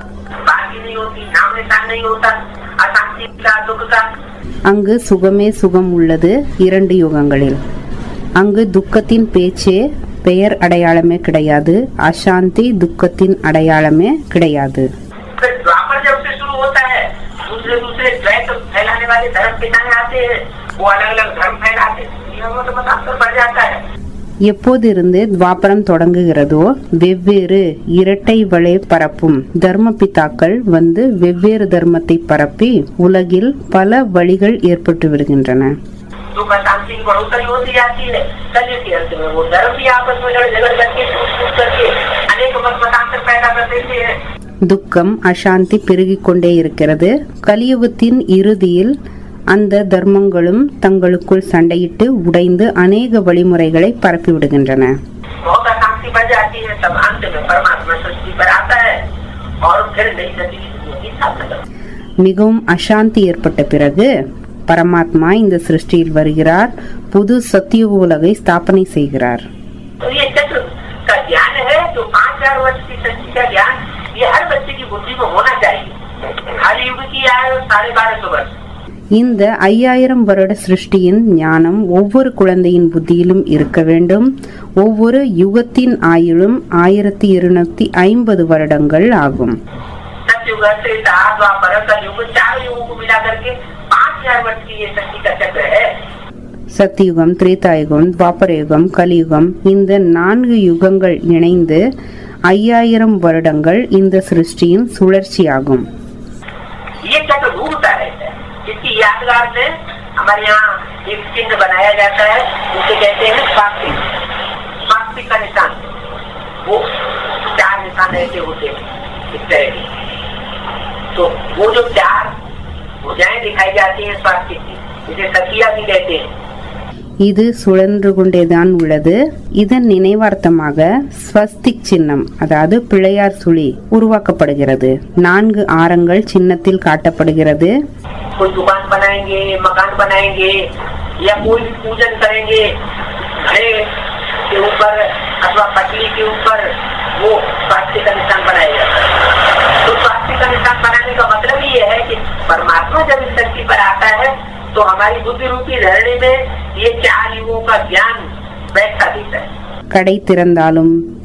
बाकी नहीं होती नाम निशान नहीं होता अशांति का दुख का அங்கு சுகமே சுகம் உள்ளது இரண்டு யுகங்களில் அங்கு துக்கத்தின் பேச்சே பெயர் அடையாளமே கிடையாது அசாந்தி துக்கத்தின் அடையாளமே கிடையாது फिर द्वापर जब से शुरू होता है दूसरे दूसरे द्वैत फैलाने वाले धर्म पिताएं आते हैं वो अलग अलग धर्म फैलाते हैं दुनिया में तो बस अंतर बढ़ जाता है எப்போதிருந்து துவாபரம் தொடங்குகிறதோ வெவ்வேறு இரட்டை வளை பரப்பும் தர்ம பிதாக்கள் வந்து வெவ்வேறு தர்மத்தை பரப்பி உலகில் பல வழிகள் ஏற்பட்டு விடுகின்றன दुख अशांति की बढ़ोतरी होती जाती है कलयुग के अंत में वो धर्म भी आपस में लड़ झगड़ करके टूट फूट करके अनेक मत मतांतर पैदा कर देते हैं துக்கம் அசாந்தி பெருகிக் கொண்டே இருக்கிறது கலியுகத்தின் இறுதியில் அந்த தர்மங்களும் தங்களுக்குள் சண்டையிட்டு உடைந்து அநேக வழிமுறைகளை பரப்பி விடுகின்றன बहुत अशांति बढ़ जाती है तब अंत में परमात्मा सृष्टि पर आता है और फिर नई सृष्टि की दुनिया की स्थापना करता है மிகவும் அசாந்தி ஏற்பட்ட பிறகு பரமாத்மா இந்த சிருஷ்டியில் வருகிறார் புது சத்தியுக உலகை ஸ்தாபனை செய்கிறார் तो ये चक्र का ज्ञान है जो पांच हजार वर्ष की सृष्टि का ज्ञान ये हर बच्चे की बुद्धि में होना चाहिए हर युग की आयु साढ़े बारह सौ वर्ष இந்த ஐயாயிரம் வருட சிருஷ்டியின் ஞானம் ஒவ்வொரு குழந்தையின் புத்தியிலும் இருக்க வேண்டும் ஒவ்வொரு யுகத்தின் ஆயுளும் ஆயிரத்தி இருநூத்தி ஐம்பது வருடங்கள் ஆகும் सतयुग त्रेता द्वापर कलयुग चार युगों को मिला करके पांच हजार वर्ष की ये सृष्टि का चक्र है சத்தியுகம் திரேதாயுகம் துவாபரயுகம் கலியுகம் இந்த நான்கு யுகங்கள் இணைந்து ஐயாயிரம் வருடங்கள் இந்த சிருஷ்டியின் சுழற்சியாகும் ये चक्र घूमता रहता है इसकी यादगार में हमारे यहाँ एक चिन्ह बनाया जाता है उसे कहते हैं स्वास्तिक स्वास्तिक का निशान वो चार निशान ऐसे होते हैं इस तरह के तो वो जो चार भुजाएं दिखाई जाती हैं स्वास्तिक की इसे सखिया भी कहते हैं இது சுழன்று கொண்டேதான் உள்ளது இதன் நினைவார்த்தமாக ஸ்வஸ்திக் சின்னம் அதாவது பிள்ளையார் சுழி உருவாக்கப்படுகிறது நான்கு ஆரங்கள் சின்னத்தில் காட்டப்படுகிறது कोई दुकान बनाएंगे मकान बनाएंगे या कोई भी पूजन करेंगे घड़े के ऊपर अथवा पटली के ऊपर वो स्वास्थ्य का निशान बनाया जाता है तो स्वास्थ्य का निशान बनाने का मतलब ये है कि परमात्मा जब इस धरती पर आता है तो हमारी बुद्धि रूपी धरणी में ये चार युगों का ज्ञान बैठा देता है கடை திறந்தாலும்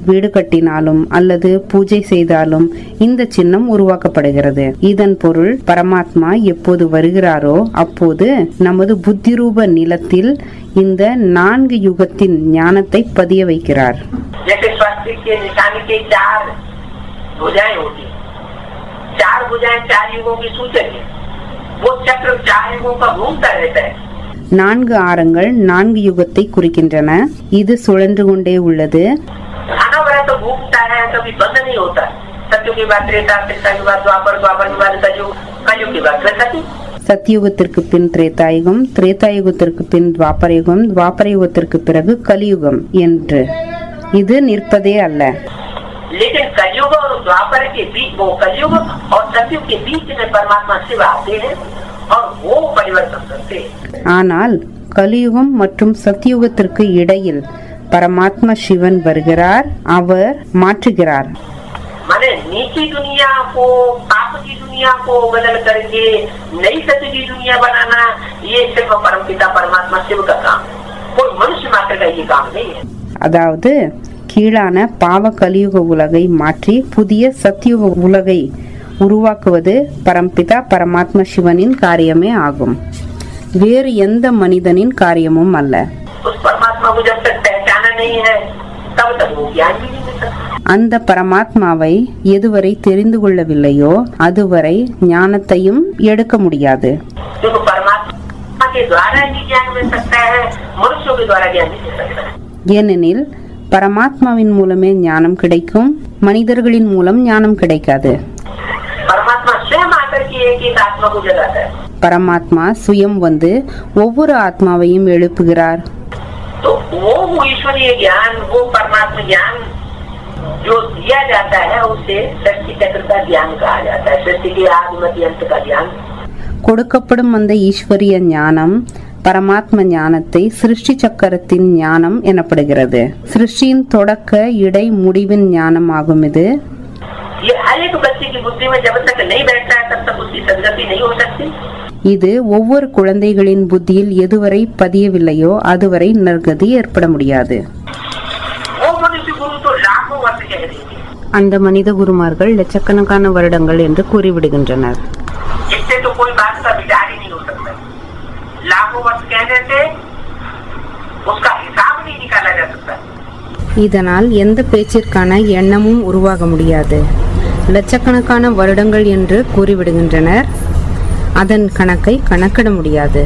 வீடு கட்டினாலும் அல்லது பூஜை செய்தாலும் இந்த சின்னம் உருவாக்கப்படுகிறது இதன் பொருள் பரமாத்மா எப்போது வருகிறாரோ அப்போது நமது புத்திரூப நிலத்தில் இந்த நான்கு யுகத்தின் ஞானத்தை பதிய வைக்கிறார் जैसे स्वास्तिक के निशान के चार भुजाएं होती हैं। चार भुजाएं चार युगों की सूचक है वो चक्र चार युगों का घूमता रहता है நான்கு ஆரங்கள் நான்கு யுகத்தை குறிக்கின்றன இது சுழன்று கொண்டே உள்ளது खाना बड़ा तो घूमता है कभी बंद नहीं होता सत्य की बात त्रेता त्रेता की बात द्वापर द्वापर की बात कलयुग कलयुग की बात सती சத்தியுகத்திற்கு பின் திரேதாயுகம் திரேதாயுகத்திற்கு பின் துவாபரயுகம் துவாபரயுகத்திற்கு பிறகு கலியுகம் என்று இது நிற்பதே அல்ல लेकिन कलयुग और द्वापर के बीच वो कलयुग और सतयुग के बीच में परमात्मा शिव आते हैं और वो परिवर्तन करते हैं ஆனால் கலியுகம் மற்றும் சத்தியுகத்திற்கு இடையில் பரமாத்மா சிவன் வருகிறார் அவர் மாற்றுகிறார் माने नीची दुनिया को पाप की दुनिया को बदल करके नई सत्य की दुनिया बनाना ये सिर्फ परम पिता परमात्मा शिव का काम है कोई मनुष्य मात्र का ये काम नहीं है அதாவது கீழான பாவ கலியுக உலகை மாற்றி புதிய சத்தியுக உலகை உருவாக்குவது பரம்பிதா பரமாத்மா சிவனின் காரியமே ஆகும் வேறு எந்த மனிதனின் காரியமும் அல்ல उस परमात्मा को जब तक पहचाना नहीं है तब तक वो ज्ञान भी नहीं मिल सकता அந்த பரமாத்மாவை எதுவரை தெரிந்து கொள்ளவில்லையோ அதுவரை ஞானத்தையும் எடுக்க முடியாது क्योंकि परमात्मा के द्वारा ही ज्ञान मिल सकता है मनुष्यों के द्वारा ज्ञान नहीं मिल सकता है ஏனெனில் பரமாத்மாவின் மூலமே ஞானம் கிடைக்கும் மனிதர்களின் மூலம் ஞானம் கிடைக்காது परमात्मा स्वयं आकर के एक एक आत्मा को जगाता है பரமாத்மா சுயம் வந்து ஒவ்வொரு ஆத்மாவையும் எழுப்புகிறார் तो वो वो ईश्वरीय ज्ञान वो परमात्मा ज्ञान जो दिया जाता है उसे सृष्टि चक्र का ज्ञान कहा जाता है सृष्टि के आदिमति अंत का ज्ञान கொடுக்கப்படும் அந்த ஈஸ்வரிய ஞானம் பரமாத்ம ஞானத்தை சிருஷ்டி சக்கரத்தின் ஞானம் எனப்படுகிறது சிருஷ்டியின் தொடக்க இடை முடிவின் ஞானம் ஆகும் இது ये हर एक बच्चे की बुद्धि में जब तक नहीं बैठता है तब तक उसकी सदगति नहीं हो सकती இது ஒவ்வொரு குழந்தைகளின் புத்தியில் எதுவரை பதியவில்லையோ அதுவரை நற்கதி ஏற்பட முடியாது वो मनुष्य गुरु तो लाखों वर्ष कह देंगे அந்த மனித குருமார்கள் லட்சக்கணக்கான வருடங்கள் என்று கூறிவிடுகின்றனர் इससे तो कोई बात का विचार ही नहीं हो सकता लाखों वर्ष कहने से उसका हिसाब नहीं निकाला जा सकता இதனால் எந்த பேச்சிற்கான எண்ணமும் உருவாக முடியாது லட்சக்கணக்கான வருடங்கள் என்று கூறிவிடுகின்றனர் அதன் கணக்கை கணக்கிட முடியாது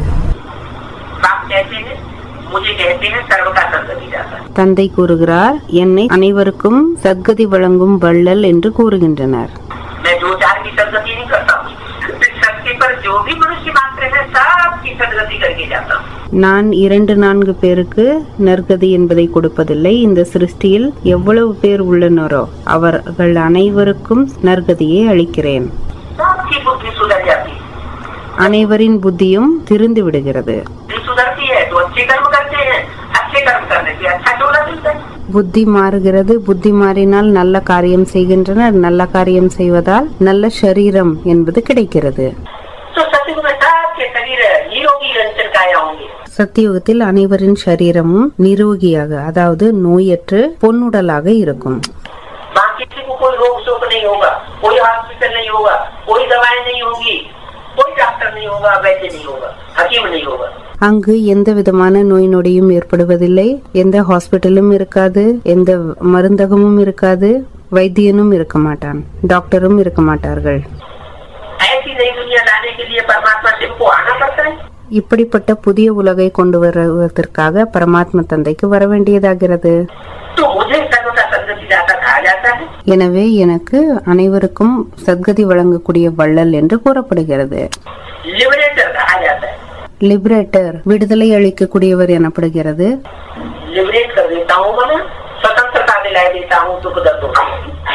बाप कहते हैं मुझे कहते हैं सर्व का संगति जाता है தந்தை கூறுகிறார் என்னை அனைவருக்கும் சத்கதி வழங்கும் வள்ளல் என்று கூறுகின்றனர் मैं दो चार की सदगति नहीं करता हूँ इस धरती पर जो भी मनुष्य मात्र है सबकी सदगति करके जाता हूँ நான் இரண்டு நான்கு பேருக்கு நற்கதி என்பதை கொடுப்பதில்லை இந்த சிருஷ்டியில் எவ்வளவு பேர் உள்ளனரோ அவர்கள் அனைவருக்கும் நற்கதியை அளிக்கிறேன் सबकी बुद्धि सुधर जाती है அனைவரின் புத்தியும் திருந்து விடுகிறது बुद्धि सुधरती है तो अच्छे कर्म करते हैं अच्छे कर्म करने से अच्छा चोला मिलता है புத்தி மாறுகிறது புத்தி மாறினால் நல்ல காரியம் செய்கின்றனர் நல்ல காரியம் செய்வதால் நல்ல சரீரம் என்பது கிடைக்கிறது तो सत्युग में सबके शरीर निरोगी रंजन काया होंगे சத்தியுகத்தில் அனைவரின் சரீரமும் நிரோகியாக அதாவது நோயற்று பொன்னுடலாக இருக்கும் वहाँ किसी को कोई रोग शोक नहीं होगा कोई हॉस्पिटल नहीं होगा कोई दवाएं नहीं होगी कोई डॉक्टर नहीं होगा वैद्य नहीं होगा हकीम नहीं होगा அங்கு எந்த விதமான நோய் நொடியும் ஏற்படுவதில்லை எந்த ஹாஸ்பிட்டலும் இருக்காது எந்த மருந்தகமும் இருக்காது வைத்தியனும் இருக்க மாட்டான் டாக்டரும் இருக்க மாட்டார்கள் ऐसी नई दुनिया लाने के लिए परमात्मा शिव को आना पड़ता है இப்படிப்பட்ட புதிய உலகை கொண்டு வருவதற்காக பரமாத்ம தந்தைக்கு வர வேண்டியதாகிறது तो मुझे सर्व का संगति दाता कहा जाता है எனவே எனக்கு அனைவருக்கும் சத்கதி வழங்கக்கூடிய வள்ளல் என்று கூறப்படுகிறது लिबरेटर कहा जाता है லிபரேட்டர் விடுதலை அளிக்கக்கூடியவர் எனப்படுகிறது लिबरेट कर देता हूँ मना स्वतंत्रता दिलाई देता हूँ दुख दर्दों से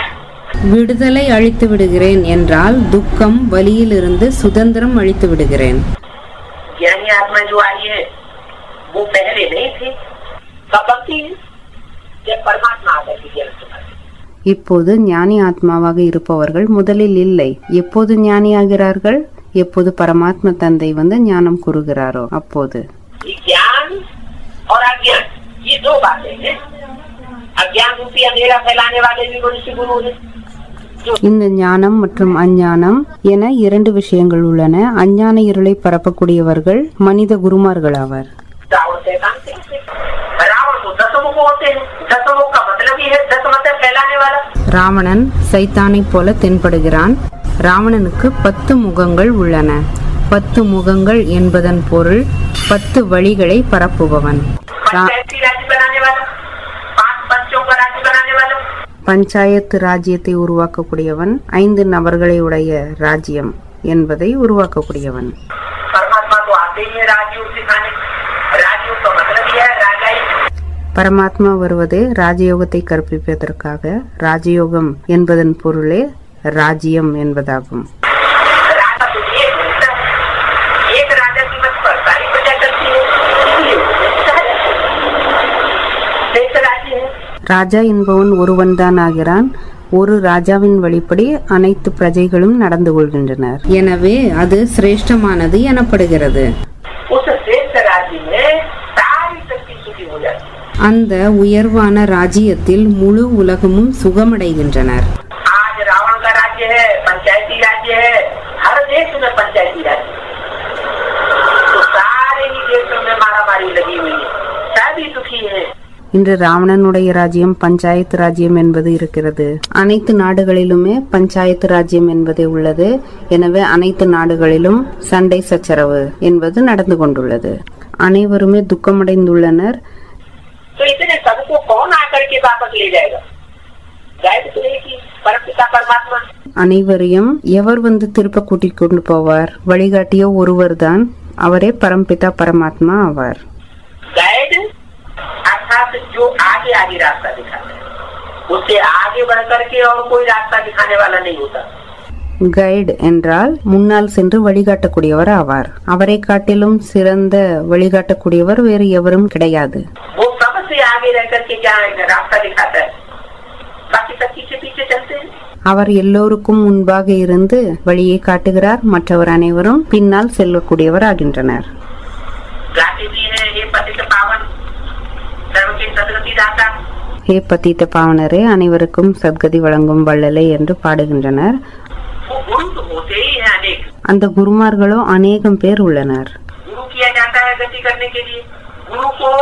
விடுதலை அளித்து விடுகிறேன் என்றால் துக்கம் வலியிலிருந்து சுதந்திரம் அளித்து விடுகிறேன் ज्ञानी आत्मा जो आई है वो पहले नहीं थी कब बनती है जब परमात्मा आकर के ज्ञान सुनाते இப்போது ஞானி ஆத்மாவாக இருப்பவர்கள் முதலில் இல்லை எப்போது ஞானியாகிறார்கள் எப்போது பரமாத்ம தந்தை வந்து ஞானம் கூறுகிறாரோ அப்போது ये ज्ञान और अज्ञान ये दो बातें हैं अज्ञान रूपी अंधेरा फैलाने वाले भी मनुष्य गुरु है जो இந்த ஞானம் மற்றும் அஞ்ஞானம் என இரண்டு விஷயங்கள் உள்ளன அஞ்ஞான இருளை பரப்பக்கூடியவர்கள் மனித குருமார்கள் ஆவர் रावण शैतान से से। रावण को दसमुख होते हैं दसमुख का मतलब ही है दस मतलब फैलाने वाला ராவணன் சைத்தானைப் போல தென்படுகிறான் ராவணனுக்கு பத்து முகங்கள் உள்ளன பத்து முகங்கள் என்பதன் பொருள் பத்து வழிகளை பரப்புபவன் ரா- पंचायती राज्य बनाने वाला पांच पंचों का राज्य बनाने वाला பஞ்சாயத்து ராஜ்யத்தை உருவாக்கக்கூடியவன் ஐந்து நபர்களை உடைய ராஜ்யம் என்பதை உருவாக்கக்கூடியவன் परमात्मा तो आते ही है राजयोग सिखाने राजयोग का मतलब ही है राजाई பரமாத்மா வருவது ராஜயோகத்தை கற்பிப்பதற்காக ராஜயோகம் என்பதன் பொருளே ராஜ்யம் என்பதாகும் राजा तो एक होता है एक राजा की मत पर सारी प्रजा चलती है इसलिए शेष राज्य है ராஜா என்பவன் ஒருவன்தான் ஆகிறான் ஒரு ராஜாவின் வழிப்படி அனைத்து பிரஜைகளும் நடந்து கொள்கின்றனர் எனவே அது சிரேஷ்டமானது எனப்படுகிறது उस श्रेष्ठ राज्य में सारी शक्ति सुखी हो जाती है அந்த உயர்வான ராஜ்யத்தில் முழு உலகமும் சுகமடைகின்றனர் आज रावण का राज्य है पंचायती राज्य है हर देश में पंचायती राज्य है। तो सारे ही देशों में मारा मारी लगी हुई है सभी दुखी है இன்று ராவணனுடைய ராஜ்யம் பஞ்சாயத்து ராஜ்யம் என்பது இருக்கிறது அனைத்து நாடுகளிலுமே பஞ்சாயத்து ராஜ்யம் என்பதே உள்ளது எனவே அனைத்து நாடுகளிலும் சண்டை சச்சரவு என்பது நடந்து கொண்டுள்ளது அனைவருமே துக்கமடைந்துள்ளனர் तो इतने सबको कौन आकर के वापस ले जाएगा गाइड तो एक ही परम पिता परमात्मा அனைவரையும் எவர் வந்து திருப்ப கூட்டிக் கொண்டு போவார் வழிகாட்டியோ ஒருவர்தான் அவரே பரம்பிதா பரமாத்மா ஆவார் गाइड अर्थात जो आगे आगे रास्ता दिखाता है उससे आगे बढ़ करके और कोई रास्ता दिखाने वाला नहीं होता கைடு என்றால் முன்னால் சென்று வழிகாட்டக்கூடியவர் ஆவார் அவரை காட்டிலும் சிறந்த வழிகாட்டக்கூடியவர் வேறு எவரும் கிடையாது वो सबसे आगे रह करके क्या है, रास्ता दिखाता है बाकी सब पीछे पीछे चलते हैं அவர் எல்லோருக்கும் முன்பாக இருந்து வழியை காட்டுகிறார் மற்றவர் அனைவரும் பின்னால் செல்லக்கூடியவர் ஆகின்றனர் गाते भी है ये पतित पावन सर्व के सदगति दाता ஹே பத்தித்த பாவனரே அனைவருக்கும் சத்கதி வழங்கும் வள்ளலே என்று பாடுகின்றனர் वो गुरु तो होते ही है अनेक அந்த குருமார்களோ அநேகம் பேர் உள்ளனர் गुरु किया जाता है गति करने के लिए गुरु को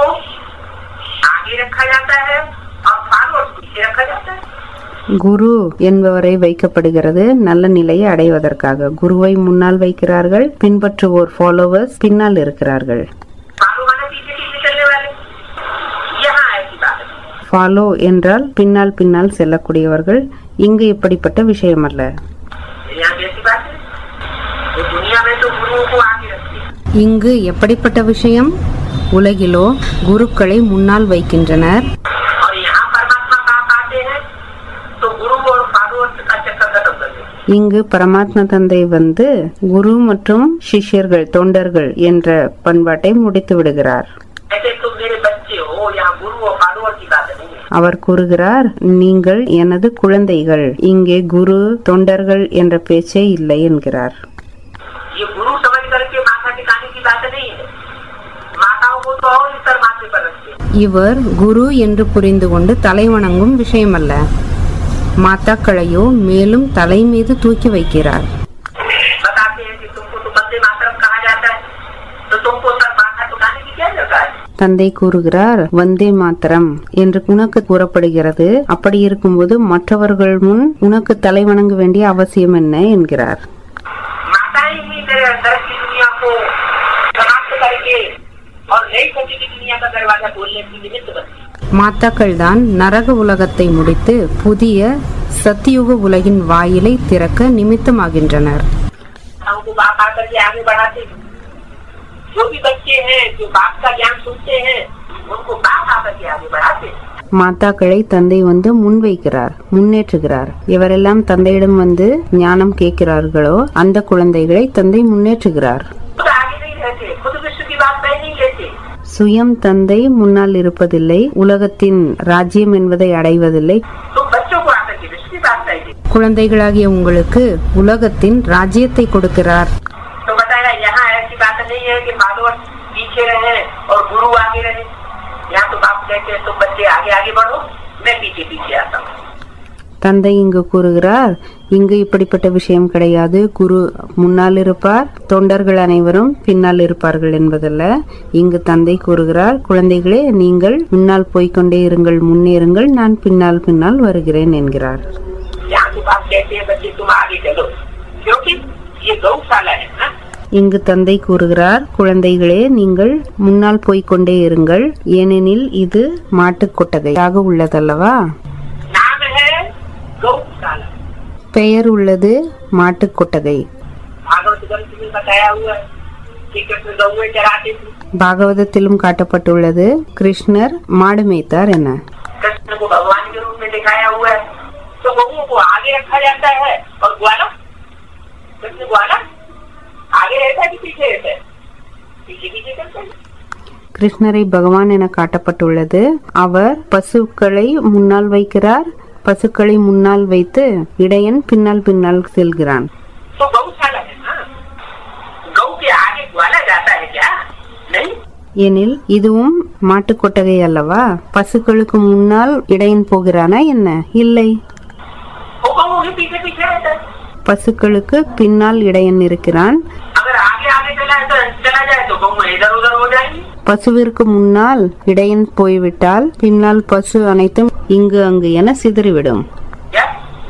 आगे रखा जाता है और फॉलोअर्स को पीछे रखा जाता है குரு என்பவரை வைக்கப்படுகிறது நல்ல நிலையை அடைவதற்காக குருவை முன்னால் வைக்கிறார்கள் பின்பற்றுவோர் ஃபாலோவர்ஸ் பின்னால் இருக்கிறார்கள் फॉलो माने पीछे पीछे चलने वाले यहाँ ऐसी बात है ஃபாலோ என்றால் பின்னால் பின்னால் செல்லக்கூடியவர்கள் இங்கு இப்படிப்பட்ட விஷயம் அல்ல यहाँ की ऐसी बात है तो दुनिया में तो गुरुओं को आगे रखती है இங்கு எப்படிப்பட்ட விஷயம் உலகிலோ குருக்களை முன்னால் வைக்கின்றனர் और यहाँ परमात्मा कहाँ पाते हैं तो गुरु और फॉलोअर्स का चक्कर खत्म कर देते हैं। இங்கு பரமாத்மா தந்தை வந்து குரு மற்றும் சிஷ்யர்கள் தொண்டர்கள் என்ற பண்பாட்டை முடித்து விடுகிறார் ऐसे तुम मेरे बच्चे हो यहाँ गुरु और फॉलोअर की बात नहीं है அவர் கூறுகிறார் நீங்கள் எனது குழந்தைகள் இங்கே குரு தொண்டர்கள் என்ற பேச்சே இல்லை என்கிறார் ये गुरु समझ करके माथा टिकाने की बात नहीं है माताओं को तो और ही सर माथे पर रखते हैं இவர் குரு என்று புரிந்து கொண்டு தலை வணங்கும் விஷயமல்ல மாத்தாக்களையோ மேலும் தலை மீது தூக்கி வைக்கிறார் बताते हैं कि तुमको तो बंदे मातरम कहा जाता है तो तुमको सर माथा टिकाने की क्या जरूरत है தந்தை கூறுகிறார் வந்தே மாத்தரம் என்று உனக்கு கூறப்படுகிறது அப்படி இருக்கும்போது மற்றவர்கள் முன் உனக்கு தலை வணங்க வேண்டிய அவசியம் என்ன என்கிறார் माताएं ही तेरे अंदर की दुनिया को समाप्त करके और नई सती की दुनिया का दरवाजा खोलने की निमित्त बनती है। மாத்தாக்கள் தான் நரக உலகத்தை முடித்து புதிய சத்தியுக உலகின் வாயிலை திறக்க நிமித்தமாகின்றனர் माताओं को बाप आकर के आगे बढ़ाते हैं जो भी बच्चे हैं जो बाप का ज्ञान सुनते हैं उनको बाप आकर के आगे बढ़ाते हैं மாதாக்களை தந்தை வந்து முன்வைக்கிறார் முன்னேற்றுகிறார் இவரெல்லாம் தந்தையிடம் வந்து ஞானம் கேட்கிறார்களோ அந்த குழந்தைகளை தந்தை முன்னேற்றுகிறார் खुद आगे नहीं रहते खुद विश्व की बात तय नहीं लेते சுயம் தந்தை முன்னால் இருப்பதில்லை உலகத்தின் ராஜ்யம் என்பதை அடைவதில்லை तो बच्चों को आकर के विश्व की बात तय देते குழந்தைகளாகிய உங்களுக்கு உலகத்தின் ராஜ்யத்தை கொடுக்கிறார் तो बताया यहाँ ऐसी बात नहीं है कि फॉलोअर पीछे रहे और गुरु आगे रहे यहाँ तो बाप कहते हैं तुम बच्चे आगे आगे बढ़ो தந்தை இங்கு கூறுகிறார் இங்கு இப்படிப்பட்ட விஷயம் கிடையாது குரு முன்னால் இருப்பார் தொண்டர்கள் அனைவரும் பின்னால் இருப்பார்கள் என்பதல்ல இங்கு தந்தை கூறுகிறார் குழந்தைகளே நீங்கள் முன்னால் போய்க்கொண்டே இருங்கள் முன்னேறுங்கள் நான் பின்னால் பின்னால் வருகிறேன் என்கிறார் यहाँ के पास कहते हैं बच्चे तुम आगे चलो क्योंकि ये गौशाला है ना இங்கு தந்தை கூறுகிறார் குழந்தைகளே நீங்கள் முன்னால் போய்க்கொண்டே இருங்கள் ஏனெனில் இது மாட்டுக் கொட்டகையாக உள்ளதல்லவா नाम है गौशाला பெயர் உள்ளது மாட்டுக் கொட்டகை भागवत ग्रंथ में बताया हुआ है कि कृष्ण गौए चराते थे பாகவதத்திலும் காட்டப்பட்டுள்ளது கிருஷ்ணர் மாடு மேய்த்தார் என कृष्ण को भगवान के रूप में दिखाया हुआ है तो गौओं को आगे रखा जाता है और ग्वाला कृष्ण ग्वाला आगे रहता है कि पीछे रहता है पीछे पीछे चलते हैं கிருஷ்ணரை பகவான் என காட்டப்பட்டுள்ளது அவர் பசுக்களை முன்னால் வைக்கிறார் பசுக்களை முன்னால் வைத்து இடையன் பின்னால் பின்னால் செல்கிறான் तो गौशाला है ना गौ के आगे ग्वाला जाता है क्या नहीं எனில் இதுவும் மாட்டுக் கொட்டகை அல்லவா பசுக்களுக்கு முன்னால் இடையன் போகிறானா என்ன இல்லை वो गौ के पीछे पीछे रहता है பசுக்களுக்கு பின்னால் இடையன் இருக்கிறான் अगर आगे आगे चला है तो चला जाए तो गौ इधर उधर हो जाएगी பசுவிற்கு முன்னால் இடையன் போய்விட்டால் பின்னால் பசு அனைத்தும் இங்கு அங்கு என சிதறிவிடும் क्या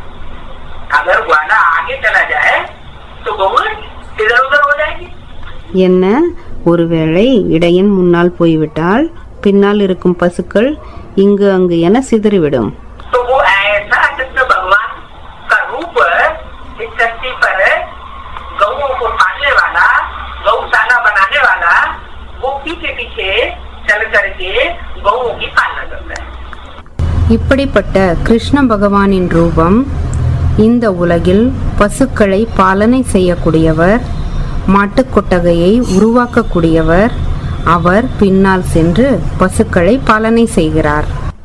अगर ग्वाला आगे चला जाए तो गौ इधर उधर हो जाएगी என்ன ஒருவேளை இடையன் முன்னால் போய்விட்டால் பின்னால் இருக்கும் பசுக்கள் இங்கு அங்கு என சிதறிவிடும் तो वो ऐसा कृष्ण भगवान का रूप इस धरती पर गौओं को पालने वाला गौशाला बनाने वाला वो पीछे पीछे चल करके गौओं की पालना करता है இப்படிப்பட்ட கிருஷ்ண பகவானின் ரூபம் இந்த உலகில் பசுக்களை பாலனை செய்யக்கூடியவர் மாட்டுக் கொட்டகையை உருவாக்கக்கூடியவர் அவர் பின்னால் சென்று பசுக்களை பாலனை செய்கிறார்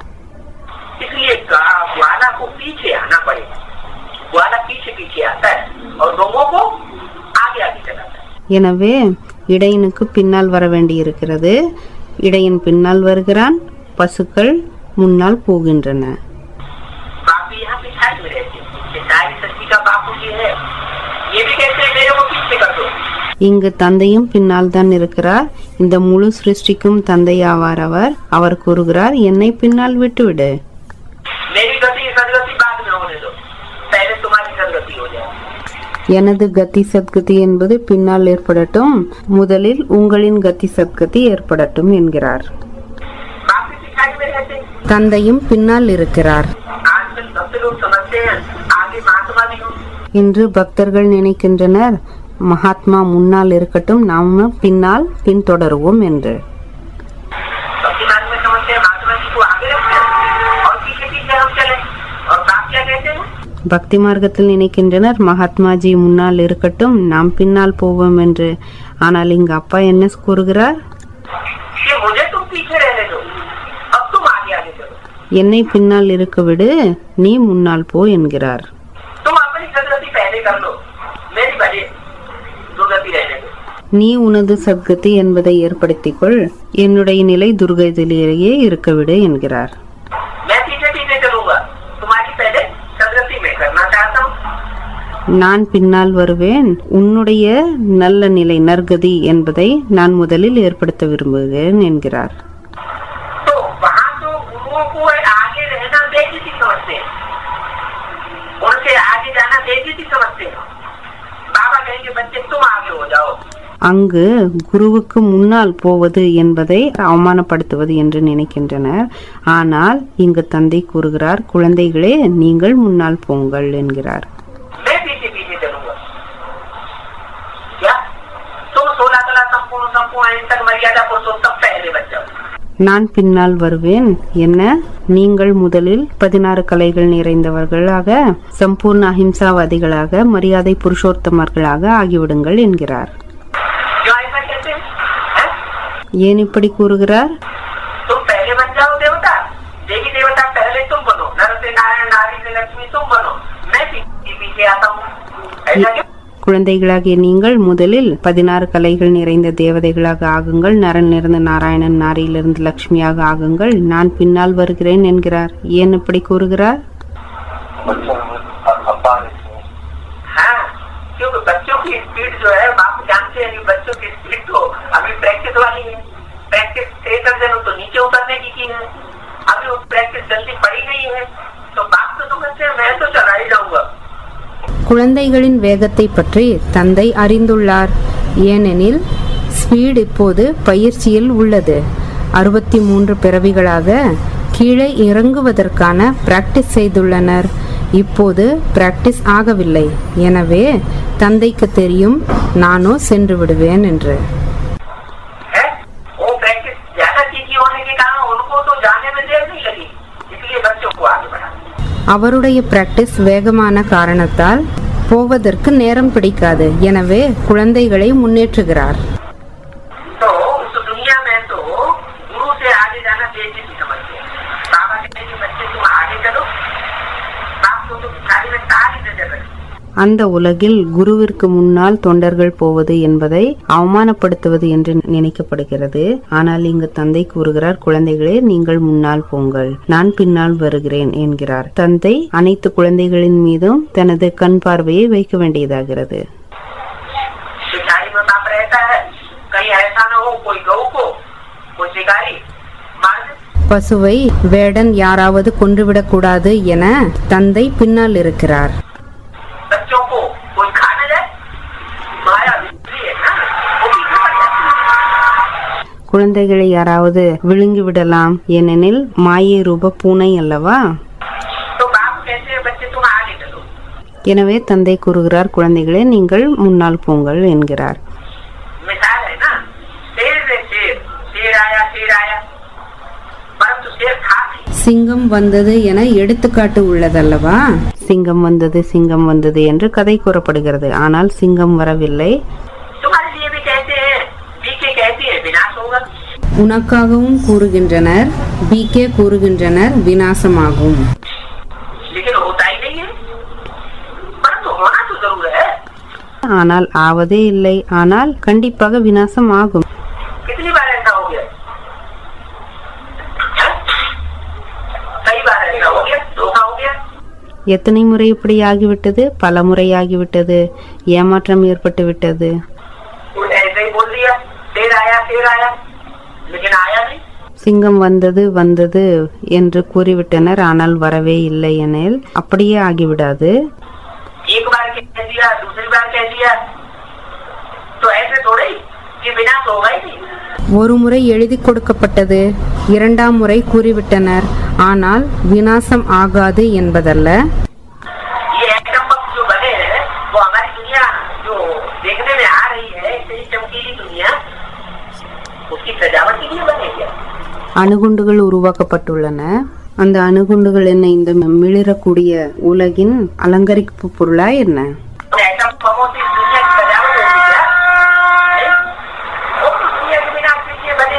इसलिए गा- ग्वाला को पीछे आना पड़ेगा ग्वाला पीछे पीछे आता है और गौओं को आगे आगे चलाता है எனவே இடையனுக்கு பின்னால் வர வேண்டியிருக்கிறது இடையன் பின்னால் வருகிறான் பசுக்கள் முன்னால் போகின்றன बाप भी यहाँ पे साइड में रहते हैं ये सारी सृष्टि का बापू जी है ये भी कहते हैं मेरे को पीछे कर दो இங்கு தந்தையும் பின்னால் தான் இருக்கிறார் இந்த முழு சிருஷ்டிக்கும் தந்தையாவார் அவர் அவர் கூறுகிறார் என்னை பின்னால் விட்டுவிடு मेरी गति सदगति बाद में होने दो पहले तुम्हारी सदगति हो जाए எனது கத்தி சத்கதி என்பது பின்னால் ஏற்படட்டும் முதலில் உங்களின் கத்தி சத்கதி ஏற்படட்டும் என்கிறார் बाप भी साइड में रहते हैं தந்தையும் பின்னால் இருக்கிறார் आजकल भक्त लोग समझते हैं आगे महात्मा भी हो இன்று பக்தர்கள் நினைக்கின்றனர் மகாத்மா முன்னால் இருக்கட்டும் நாம பின்னால் பின்தொடருவோம் என்று भक्ति मार्ग में समझते हैं महात्मा जी को आगे रखते हैं और पीछे पीछे हम चले और बाप क्या कहते हैं பக்தி மார்க்கத்தில் நினைக்கின்றனர் மகாத்மாஜி முன்னால் இருக்கட்டும் நாம் பின்னால் போவோம் என்று ஆனால் இங்கு அப்பா என்ன கூறுகிறார் कि मुझे तुम पीछे रहने दो अब तुम आगे आगे चलो என்னை பின்னால் இருக்க விடு நீ முன்னால் போ என்கிறார் तुम अपनी सदगति पहले कर लो मेरी बड़े दुर्गति रहने दो நீ உனது சத்கதி என்பதை ஏற்படுத்திக் கொள் என்னுடைய நிலை துர்கதிலேயே இருக்க விடு என்கிறார் मैं पीछे पीछे चलूंगा तुम्हारी पहले सदगति में करना चाहता हूँ நான் பின்னால் வருவேன் உன்னுடைய நல்ல நிலை நற்கதி என்பதை நான் முதலில் ஏற்படுத்த விரும்புகிறேன் என்கிறார் तो वहाँ तो गुरुओं को आगे रहना बेइज्जती समझते हैं उनसे आगे जाना बेइज्जती समझते हैं बाबा कहेंगे बच्चे तुम आगे हो जाओ அங்கு குருவுக்கு முன்னால் போவது என்பதை அவமானப்படுத்துவது என்று நினைக்கின்றனர் ஆனால் இங்கு தந்தை கூறுகிறார் குழந்தைகளே நீங்கள் முன்னால் போங்கள் என்கிறார் मैं पीछे पीछे चलूंगा क्या तुम सोलह कला संपूर्ण संपूर्ण अहिंसक मर्यादा पुरुषोत्तम पहले बच जाओ நான் பின்னால் வருவேன் என்ன நீங்கள் முதலில் பதினாறு கலைகள் நிறைந்தவர்களாக சம்பூர்ண அஹிம்சாவாதிகளாக மரியாதை புருஷோத்தமர்களாக ஆகிவிடுங்கள் என்கிறார் क्यों ऐसा कहते हैं हैं? ஏன் இப்படி கூறுகிறார் तुम पहले बन जाओ देवता देवी देवता पहले तुम बनो नर से नारायण नारी से लक्ष्मी तुम बनो मैं पीछे पीछे आता हूँ ऐसा क्यों குழந்தைகளாகிய நீங்கள் முதலில் பதினாறு கலைகள் நிறைந்த தேவதைகளாக ஆகுங்கள் நரன் இருந்து நாராயணன் நாரியிலிருந்து லக்ஷ்மியாக ஆகுங்கள் நான் பின்னால் வருகிறேன் என்கிறார் ஏன் இப்படி கூறுகிறார் बच्चों में अब्बा रहते हैं हाँ क्योंकि बच्चों की स्पीड जो है बाप जानते हैं कि बच्चों की स्पीड तो अभी प्रैक्टिस वाली है प्रैक्टिस छह कर देना तो नीचे उतरने की की है अभी वो प्रैक्टिस जल्दी पड़ी नहीं है तो बाप तो तो कहते हैं मैं तो चला ही जाऊंगा குழந்தைகளின் வேகத்தை பற்றி தந்தை அறிந்துள்ளார் ஏனெனில் ஸ்பீட் இப்போது பயிற்சியில் உள்ளது அறுபத்தி மூன்று பிறவிகளாக கீழே இறங்குவதற்கான பிராக்டிஸ் செய்துள்ளனர் இப்போது பிராக்டிஸ் ஆகவில்லை எனவே தந்தைக்கு தெரியும் நானோ சென்று விடுவேன் என்று है वो प्रैक्टिस ज्यादा तीखी होने के कारण उनको तो जाने में देर नहीं लगी इसलिए बच्चों को आगे बढ़ा அவருடைய பிராக்டிஸ் வேகமான காரணத்தால் போவதற்கு நேரம் பிடிக்காது எனவே குழந்தைகளை முன்னேற்றுகிறார் तो उस दुनिया में तो गुरु से आगे जाना बेइज्जती समझते हैं बाबा कहते हैं कि बच्चे तुम आगे चलो बाप को तो गाड़ी में तार ही नजर रखी அந்த உலகில் குருவிற்கு முன்னால் தொண்டர்கள் போவது என்பதை அவமானப்படுத்துவது என்று நினைக்கப்படுகிறது ஆனால் இங்கு தந்தை கூறுகிறார் குழந்தைகளே நீங்கள் முன்னால் போங்கள் நான் பின்னால் வருகிறேன் என்கிறார் தந்தை அனைத்து குழந்தைகளின் மீதும் தனது கண் பார்வையை வைக்க வேண்டியதாகிறது शिकारी में बाप रहता है कहीं ऐसा न हो कोई गऊ को कोई शिकारी मार दे பசுவை வேடன் யாராவது கொன்றுவிடக்கூடாது என தந்தை பின்னால் இருக்கிறார் बच्चों को कोई खा न जाए माया बिजली है ना वो पीछे पड़ जाती है குழந்தைகளை யாராவது விழுங்கி விடலாம் ஏனெனில் மாயை ரூப பூனை அல்லவா तो बाप कहते हैं बच्चे तुम आगे चलो எனவே தந்தை கூறுகிறார் குழந்தைகளே நீங்கள் முன்னால் போங்கள் என்கிறார் मिसाल है ना शेर ने शेर शेर आया शेर आया परंतु शेर था नहीं சிங்கம் வந்தது என எடுத்துக்காட்டு உள்ளதல்லவா சிங்கம் வந்தது சிங்கம் வந்தது என்று கதை கூறப்படுகிறது ஆனால் சிங்கம் வரவில்லை तुम्हारे लिए भी कहते हैं बीके कहती है विनाश होगा உனக்காகவும் கூறுகின்றனர் பிகே கூறுகின்றனர் விநாசமாகும் लेकिन होता ही नहीं है परंतु होना तो जरूर है ஆனால் ஆவதே இல்லை ஆனால் கண்டிப்பாக விநாசம் ஆகும் कितनी बार ऐसा हो गया हैं? कई बार ऐसा हो गया धोखा हो गया எத்தனை முறை இப்படி ஆகிவிட்டது பல முறை ஆகிவிட்டது ஏமாற்றம் ஏற்பட்டு விட்டது उन्हें ऐसे ही बोल दिया शेर आया शेर आया लेकिन आया नहीं சிங்கம் வந்தது வந்தது என்று கூறிவிட்டனர் ஆனால் வரவே இல்லை எனில் அப்படியே ஆகிவிடாது एक बार कह दिया दूसरी बार कह दिया तो ऐसे थोड़े ही कि विनाश होगा ही नहीं ஒரு முறை எழுதி கொடுக்கப்பட்டது இரண்டாம் முறை கூறிவிட்டனர் ஆனால் விநாசம் ஆகாது என்பதல்ல ये एटम बम जो बने हैं वो हमारी दुनिया जो देखने में आ रही है इतनी चमकीली दुनिया उसकी सजावट के लिए बने क्या அணுகுண்டுகள் உருவாக்கப்பட்டுள்ளன அந்த அணுகுண்டுகள் என்ன இந்த மிளிரக்கூடிய உலகின் அலங்கரிப்பு பொருளா என்ன तो एटम बमों से इस दुनिया की सजावट होती क्या नहीं? वो तो दुनिया के विनाश के लिए बने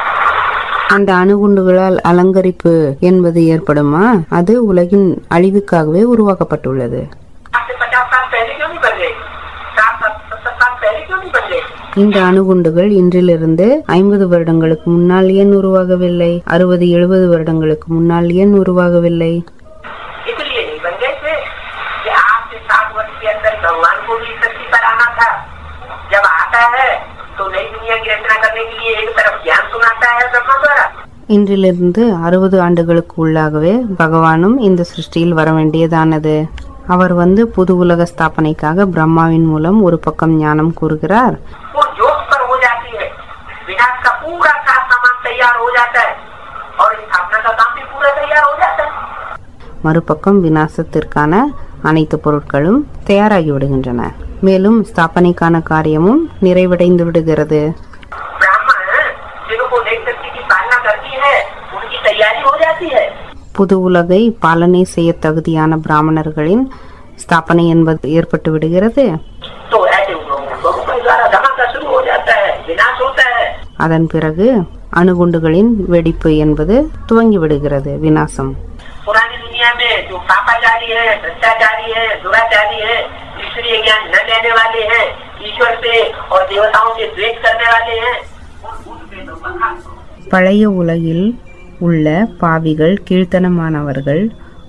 அந்த அணுகுண்டுகளால் அலங்கரிப்பு என்பது ஏற்படுமா அது உலகின் அழிவுக்காகவே உருவாக்கப்பட்டுள்ளது आज से पचास साल पहले क्यों नहीं बन गए सात सत्तर साल पहले क्यों नहीं बन गए இந்த अணுகுண்டுகள் இன்றிலிருந்து ஐம்பது வருடங்களுக்கு முன்னால் ஏன் உருவாகவில்லை அறுபது எழுபது வருடங்களுக்கு முன்னால் ஏன் உருவாகவில்லை इसलिए नहीं बन गए थे कि आज से सात वर्ष के अंदर भगवान को भी शक्ति पर आना था जब आता है तो नई दुनिया की रचना करने के लिए एक तरफ ज्ञान सुनाता है ब्रह्मा द्वारा இன்றிலிருந்து அறுபது ஆண்டுகளுக்கு உள்ளாகவே பகவானும் இந்த சிருஷ்டியில் வர வேண்டியதானது அவர் வந்து புது உலக ஸ்தாபனைக்காக பிரம்மாவின் மூலம் ஒரு பக்கம் ஞானம் கூறுகிறார் वो जोश पर हो जाती है विनाश का पूरा साथ सामान तैयार हो जाता है और स्थापना का काम भी पूरा तैयार हो जाता है மறுபக்கம் விநாசத்திற்கான அனைத்து பொருட்களும் தயாராகி விடுகின்றன மேலும் ஸ்தாபனைக்கான காரியமும் நிறைவடைந்து விடுகிறது ब्राह्मण जिनको नई शक्ति की पालना करती है उनकी तैयारी हो जाती है புது உலகை பாலனை செய்ய தகுதியான பிராமணர்களின் ஸ்தாபனை என்பது ஏற்பட்டு விடுகிறது तो ऐसे उन लोगों को बहु के द्वारा धमाका शुरू हो जाता है विनाश होता है அதன் பிறகு அணுகுண்டுகளின் வெடிப்பு என்பது துவங்கி விடுகிறது விநாசம் पुरानी दुनिया में जो पापाचारी है भ्रष्टाचारी है दुराचारी है ईश्वरीय ज्ञान न लेने वाले हैं ईश्वर से और देवताओं से द्वेष करने वाले हैं उन- उनसे तो बर्खास्त हो। பழைய உலகில் உள்ள பாவிகள் கீழ்த்தனமானவர்கள்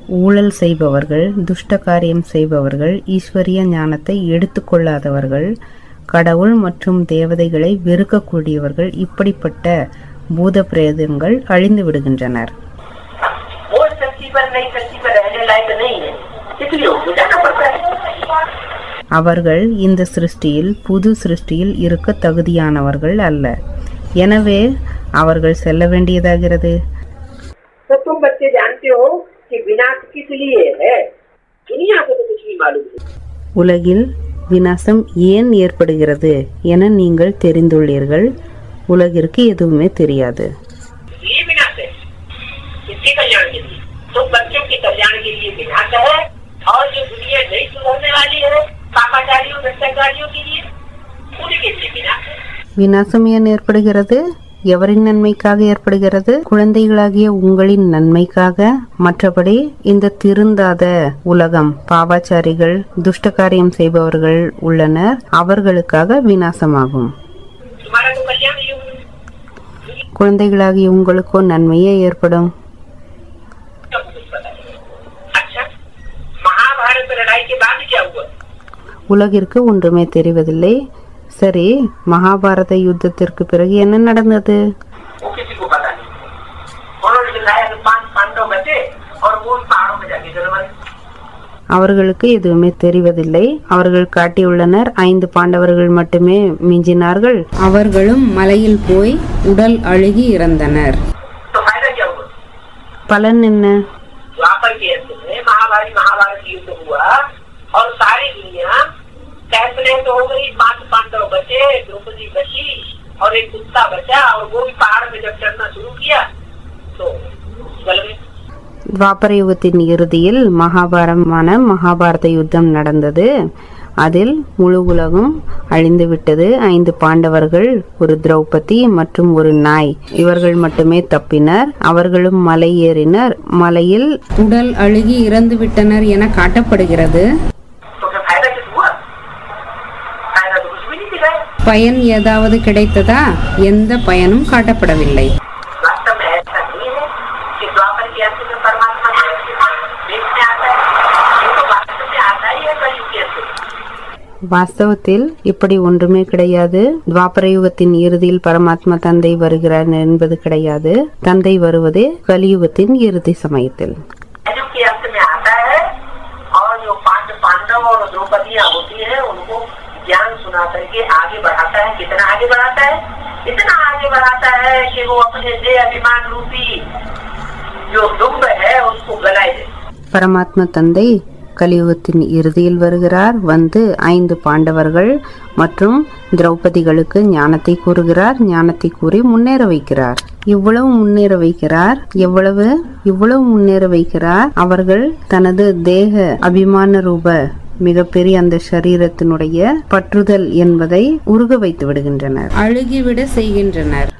ஊழல் செய்பவர்கள் துஷ்ட காரியம் செய்பவர்கள் ஈஸ்வரிய ஞானத்தை எடுத்துக்கொள்ளாதவர்கள் கடவுள் மற்றும் தேவதைகளை வெறுக்கக்கூடியவர்கள் இப்படிப்பட்ட பூத பிரேதங்கள் அழிந்து விடுகின்றனர் वो इस धरती पर नई धरती पर रहने लायक नहीं है इसलिए उनको जाना पड़ता है அவர்கள் இந்த சிருஷ்டியில் புது சிருஷ்டியில் இருக்க தகுதியானவர்கள் அல்ல எனவே அவர்கள் செல்ல வேண்டியதாகிறது तो तुम बच्चे जानते हो कि विनाश किस लिए है दुनिया को तो कुछ नहीं मालूम है உலகில் விநாசம் ஏன் ஏற்படுகிறது என நீங்கள் தெரிந்துள்ளீர்கள் உலகிற்கு எதுவுமே தெரியாது ये विनाश है किसके कल्याण के लिए तो बच्चों के कल्याण के लिए विनाश है और जो दुनिया नहीं सुधरने वाली है पापाचारियों भ्रष्टाचारियों के लिए उनके लिए विनाश है விநாசம் ஏன் ஏற்படுகிறது எவரின் நன்மைக்காக ஏற்படுகிறது குழந்தைகளாகிய உங்களின் நன்மைக்காக மற்றபடி இந்த திருந்தாத உலகம் பாவாச்சாரிகள் துஷ்ட காரியம் செய்பவர்கள் உள்ளனர் அவர்களுக்காக விநாசமாகும் तुम्हारा तो कल्याण ही होगा குழந்தைகளாகிய உங்களுக்கோ நன்மையே ஏற்படும் सब कुछ पता है अच्छा महाभारत लड़ाई के बाद क्या हुआ உலகிற்கு ஒன்றுமே தெரிவதில்லை சரி மகாபாரத யுத்தத்திற்கு பிறகு என்ன நடந்தது वो किसी को पता नहीं उन्होंने दिखाया कि पांच पांडव बचे और वो उन पहाड़ों में जाके जन्म लिए। அவர்களுக்கு எதுவுமே தெரிவதில்லை அவர்கள் காட்டியுள்ளனர் ஐந்து பாண்டவர்கள் மட்டுமே மிஞ்சினார்கள் அவர்களும் மலையில் போய் உடல் அழுகி இறந்தனர் तो फायदा क्या हुआ பலன் என்ன द्वापर के अंत में महाभारी महाभारत युद्ध हुआ और सारी दुनिया कैसे तो हो गई पांच पांडव बचे द्रौपदी बची और एक कुत्ता बचा और वो भी पहाड़ में जब चढ़ना शुरू किया तो गल गए துவாபர யுகத்தின் இறுதியில் மகாபாரமான மகாபாரத யுத்தம் நடந்தது அதில் முழு உலகம் அழிந்துவிட்டது ஐந்து பாண்டவர்கள் ஒரு திரௌபதி மற்றும் ஒரு நாய் இவர்கள் மட்டுமே தப்பினர் அவர்களும் மலை ஏறினர் மலையில் உடல் அழுகி இறந்து விட்டனர் என காட்டப்படுகிறது तो फिर फायदा किस हुआ फायदा तो कुछ भी नहीं दिखाया பயன் ஏதாவது கிடைத்ததா எந்த பயனும் காட்டப்படவில்லை वास्तव में ऐसा नहीं है कि द्वापर के अंत में परमात्मा देखने आता है ये तो वास्तव में आता ही है कलयुग के अंत में வாஸ்தவத்தில் இப்படி ஒன்றுமே கிடையாது துவாபர யுகத்தின் இறுதியில் பரமாத்மா தந்தை வருகிறார் என்பது கிடையாது தந்தை வருவதே கலியுகத்தின் இறுதி சமயத்தில் कलयुग के अंत में आता है और जो पांच पांडव और द्रौपदियां होती हैं उनको ज्ञान सुना करके आगे बढ़ाता है कितना आगे बढ़ाता है इतना आगे बढ़ाता है कि वो अपने दे अभिमान रूपी जो दुम्ब है उसको गलाए दे பரமாத்மா தந்தை கலியுகத்தின் இறுதியில் வருகிறார் வந்து ஐந்து பாண்டவர்கள் மற்றும் திரௌபதிகளுக்கு ஞானத்தை கூறுகிறார் ஞானத்தை கூறி முன்னேற வைக்கிறார் இவ்வளவு முன்னேற வைக்கிறார் எவ்வளவு இவ்வளவு முன்னேற வைக்கிறார் அவர்கள் தனது தேக அபிமான ரூப மிகப்பெரிய அந்த சரீரத்தினுடைய பற்றுதல் என்பதை உருக வைத்து விடுகின்றனர் அழுகிவிட செய்கின்றனர்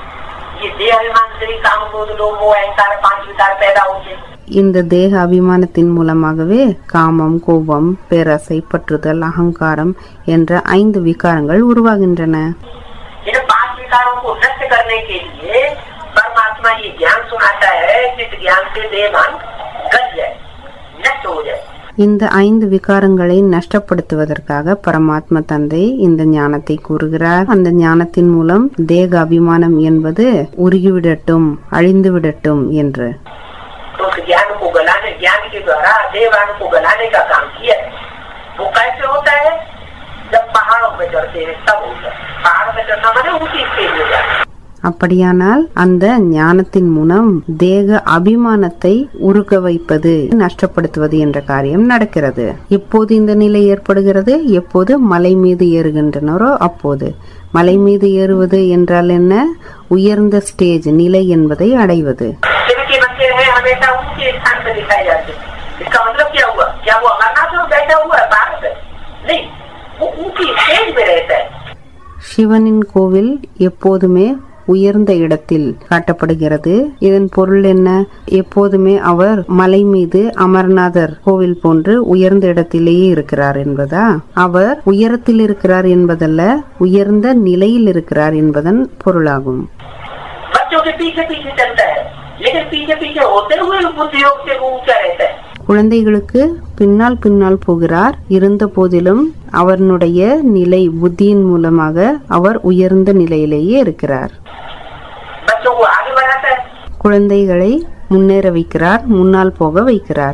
ये देह अभिमान से ही काम क्रोध लोभ मोह अहंकार पांच विकार पैदा होते हैं இந்த தேக அபிமானத்தின் மூலமாகவே காமம் கோபம் பேராசை பற்றுதல் அகங்காரம் என்ற ஐந்து விகாரங்கள் உருவாகின்றன इन पांच विकारों को नष्ट करने के लिए परमात्मा ये ज्ञान सुनाता है जिस ज्ञान से देहमान गल जाए नष्ट हो जाए இந்த ஐந்து விகாரங்களை நஷ்டப்படுத்துவதற்காக பரமாத்மா தந்தை இந்த ஞானத்தை கூறுகிறார் அந்த ஞானத்தின் மூலம் தேக அபிமானம் என்பது உருகிவிடட்டும் அழிந்துவிடட்டும் என்று तो उस ज्ञान को गलाने ज्ञान के द्वारा देवान को गलाने का काम किया है वो कैसे होता है जब पहाड़ों पे चढ़ते हैं तब होता है पहाड़ पे चढ़ना मैंने ऊंची स्टेज हो जाता है அப்படியானால் அந்த ஞானத்தின் மூலம் தேக அபிமானத்தை உருக வைப்பது நஷ்டப்படுத்துவது என்ற காரியம் நடக்கிறது எப்போது இந்த நிலை ஏற்படுகிறது எப்போது மலை மீது ஏறுகின்றனரோ அப்போது மலை மீது ஏறுவது என்றால் என்ன உயர்ந்த ஸ்டேஜ் நிலை என்பதை அடைவது शिव के बच्चे हैं हमेशा ऊंचे स्थान पे दिखाए जाते हैं इसका मतलब क्या हुआ क्या वो अमरनाथ में बैठा हुआ है पहाड़ पे नहीं वो ऊंची स्टेज में रहता है சிவனின் கோவில் எப்போதுமே உயர்ந்த இடத்தில் காட்டப்படுகிறது இதன் பொருள் என்ன எப்போதுமே அவர் மலை மீது அமர்நாதர் கோவில் போன்று உயர்ந்த இடத்திலேயே இருக்கிறார் என்பதா அவர் உயரத்தில் இருக்கிறார் என்பதல்ல உயர்ந்த நிலையில் இருக்கிறார் என்பதன் பொருளாகும் बच्चों के पीछे पीछे चलता है लेकिन पीछे पीछे होते हुए बुद्धि योग से वो ऊंचा रहता है குழந்தைகளுக்கு பின்னால் பின்னால் போகிறார் இருந்த போதிலும் அவனுடைய நிலை புத்தியின் மூலமாக அவர் உயர்ந்த நிலையிலேயே இருக்கிறார் बच्चों को आगे बढ़ाता है குழந்தைகளை முன்னேற வைக்கிறார் முன்னால் போக வைக்கிறார்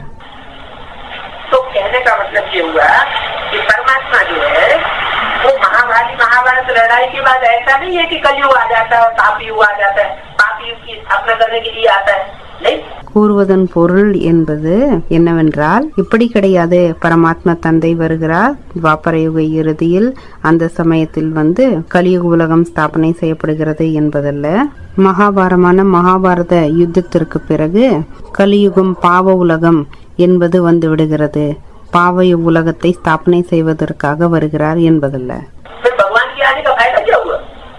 तो कहने का मतलब ये हुआ कि परमात्मा जो है वो महाभारत महाभारत लड़ाई के बाद ऐसा नहीं है कि कलयुग आ जाता है और पापी युग आ जाता है पापी युग की स्थापना करने के लिए आता है नहीं கூறுவதன் பொருள் என்பது என்னவென்றால் இப்படி கிடையாது பரமாத்மா தந்தை வருகிறார் துவாபர யுக இறுதியில் அந்த சமயத்தில் வந்து கலியுக உலகம் ஸ்தாபனை செய்யப்படுகிறது என்பதல்ல மகாபாரமான மகாபாரத யுத்தத்திற்கு பிறகு கலியுகம் பாவ உலகம் என்பது வந்து விடுகிறது பாவ உலகத்தை ஸ்தாபனை செய்வதற்காக வருகிறார் என்பதல்ல फिर भगवान के आने का फायदा क्या हुआ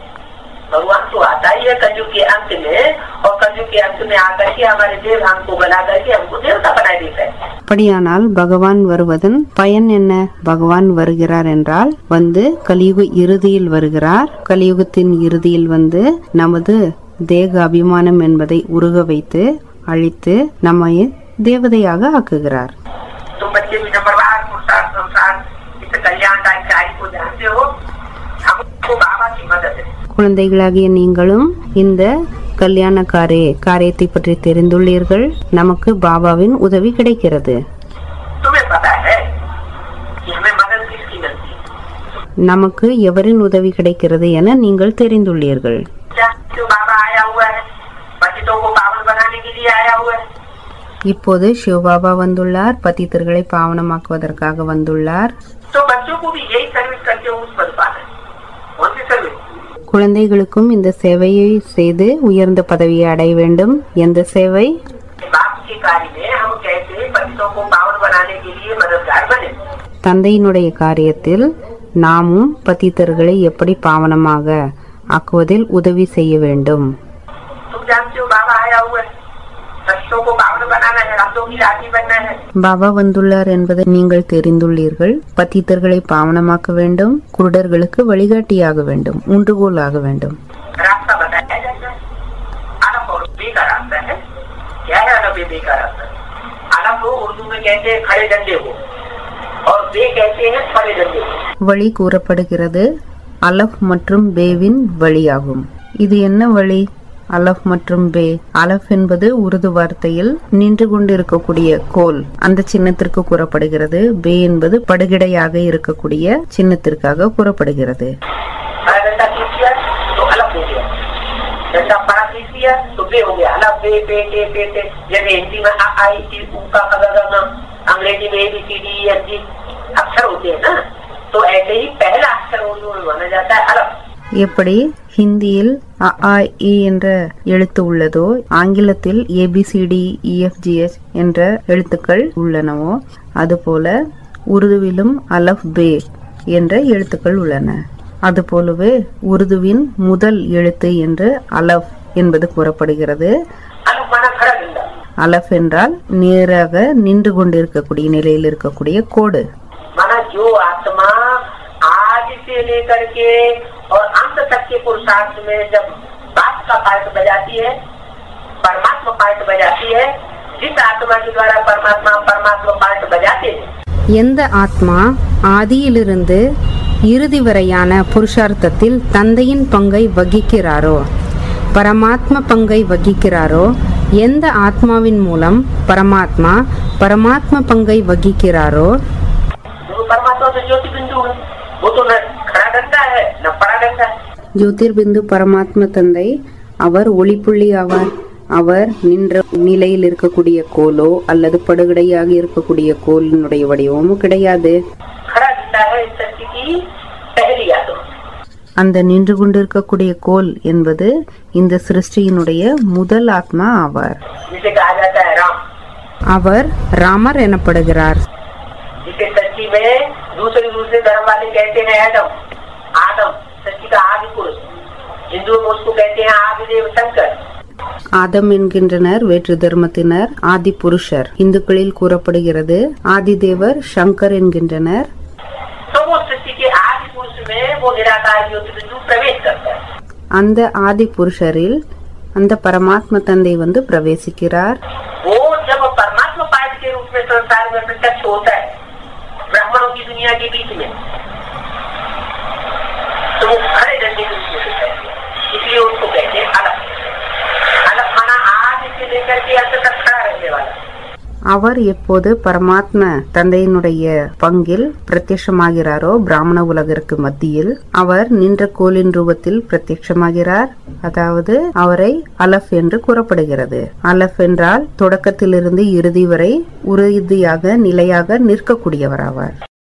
भगवान तो आता ही है कलयुग के अंत में और कलयुग के अंत में आकर के हमारे देव हमको बना करके हमको देवता बना देता है அப்படியானால் பகவான் வருவதன் பயன் என்ன பகவான் வருகிறார் என்றால் வந்து கலியுக இறுதியில் வருகிறார் கலியுகத்தின் இறுதியில் வந்து நமது தேக அபிமானம் என்பதை உருக வைத்து அழித்து நம்மை தேவதையாக ஆக்குகிறார் तुम बच्चे भी नंबरवार पुरुषार्थ संसार इस कल्याणकारी कार्य को जानते हो हमको बाबा की मदद है குழந்தைகளாகிய நீங்களும் இந்த கல்யாணக்காரே காரியத்தை பற்றி தெரிந்துள்ளீர்கள் நமக்கு பாபாவின் உதவி கிடைக்கிறது तुम्हें पता है कि हमें मदद किसकी मिलती है நமக்கு எவரின் உதவி கிடைக்கிறது என நீங்கள் தெரிந்துள்ளீர்கள் क्या जो बाबा आया हुआ है पतितों को पावन बनाने के लिए आया हुआ है இப்போது சிவபாபா வந்துள்ளார் பதித்தர்களை பாவனமாக்குவதற்காக வந்துள்ளார் तो बच्चों को भी यही सर्विस करके उस पद पाना है कौन सी सर्विस குழந்தைகளுக்கும் இந்த சேவையை செய்து உயர்ந்த பதவியை அடைய வேண்டும் எந்த சேவை बाप के कार्य में हम कैसे पतितों को पावन बनाने के लिए मददगार बने தந்தையினுடைய காரியத்தில் நாமும் பதித்தர்களை எப்படி பாவனமாக ஆக்குவதில் உதவி செய்ய வேண்டும் तुम जानते हो बाबा आया हुआ है पतितों को पावन बनाना है रातों की राखी बनना है பாபா வந்துள்ளார் என்பதை நீங்கள் தெரிந்துள்ளீர்கள் பதித்தர்களை பாவனமாக்க வேண்டும் குருடர்களுக்கு வழிகாட்டியாக வேண்டும் ஊன்றுகோலாக வேண்டும் रास्ता बताया जाता है अलग और बे का रास्ता है क्या है अलग बे का रास्ता अलग को उर्दू में कहते हैं खड़े डंडे को और बे कहते हैं खड़े डंडे को வழி கூறப்படுகிறது அலஃப் மற்றும் பேவின் வழியாகும் இது என்ன வழி அலஃப் மற்றும் பே அலஃப் என்பது உருது வார்த்தையில் நின்று கொண்டிருக்கக்கூடிய கோல் அந்த சின்னத்திற்கு கூறப்படுகிறது பே என்பது படுகிடையாக இருக்கக்கூடிய சின்னத்திற்காக கூறப்படுகிறது खड़ा डंडा खींच किया तो अलग हो गया डंडा पड़ा खींच किया तो बे हो गया अलग बे पे टे पे टे जैसे हिंदी में आ आई सी ऊ का खगगन अंग्रेजी में A B C D F G अक्षर होते हैं ना तो ऐसे ही पहला अक्षर उर्दू में माना जाता है अलग எப்படி ஹிந்தியில் அ ஆ இ என்ற எழுத்து உள்ளதோ ஆங்கிலத்தில் ஏபிசிடி இஎஃப்ஜிஎச் என்ற எழுத்துக்கள் உள்ளனவோ அதுபோல உருதுவிலும் அலஃப் பே என்ற எழுத்துக்கள் உள்ளன அதுபோலவே உருதுவின் முதல் எழுத்து என்று அலஃப் என்பது கூறப்படுகிறது अलग माना खड़ा डंडा அலஃப் என்றால் நேராக நின்று கொண்டிருக்கக்கூடிய நிலையில் இருக்கக்கூடிய கோடு माना जो आत्मा आज से लेकर के और अंत तक के पुरुषार्थ में जब बाप का पार्ट बजाती है परमात्मा पार्ट बजाती है जिस आत्मा के द्वारा परमात्मा परमात्मा पार्ट बजाते हैं எந்த ஆத்மா ஆதியிலிருந்து இறுதி வரையான புருஷார்த்தத்தில் தந்தையின் பங்கை வகிக்கிறாரோ பரமாத்ம பங்கை வகிக்கிறாரோ எந்த ஆத்மாவின் மூலம் பரமாத்மா பரமாத்ம பங்கை வகிக்கிறாரோ वो परमात्मा तो ज्योति बिंदु है वो तो न खड़ा डंडा है न पड़ा डंडा है ஜோதிர்பிந்து பரமாத்ம தந்தை அவர் ஒளிப்புள்ளி ஆவார் அவர் நின்ற நிலையில் இருக்கக்கூடிய கோலோ அல்லது படுகடையாக இருக்கக்கூடிய கோலினுடைய வடிவமும் கிடையாது खड़ा डंडा है इस सृष्टि की पहली यादों அந்த நின்று கொண்டிருக்கக்கூடிய கோல் என்பது இந்த சிருஷ்டியினுடைய முதல் ஆத்மா ஆவார் जिसे कहा जाता है राम அவர் ராமர் எனப்படுகிறார் जिसे सृष्टि में दूसरे दूसरे धर्म वाले कहते हैं एडम आदम सृष्टि का आदि पुरुष हिंदू में उसको कहते हैं आदिदेव शंकर ஆதம் என்கின்றனர் வேற்று தர்மத்தினர் ஆதி புருஷர் இந்துக்களில் கூறப்படுகிறது ஆதிதேவர் சங்கர் என்கின்றனர் तो वो सृष्टि के आदि पुरुष में वो निराकार ज्योति बिंदु प्रवेश करता है அந்த ஆதி புருஷரில் அந்த பரமாத்ம தந்தை வந்து பிரவேசிக்கிறார் वो जब परमात्मा पाठ के रूप में संसार में प्रत्यक्ष होता है ब्राह्मणों की दुनिया के बीच में तो वो खड़े डंडे के रूप में दिखाई दिया इसलिए उसको कहते हैं अलग अलग माना आज से लेकर के अंत तक खड़ा रहने वाला அவர் எப்போது பரமாத்ம தந்தையினுடைய பங்கில் பிரத்யட்சமாகிறாரோ பிராமண உலகிற்கு மத்தியில் அவர் நின்ற கோலின் ரூபத்தில் பிரத்யட்சமாகிறார் அதாவது அவரை அலஃப் என்று கூறப்படுகிறது அலஃப் என்றால் தொடக்கத்திலிருந்து இறுதி வரை உறுதியாக நிலையாக நிற்கக்கூடியவர் ஆவார்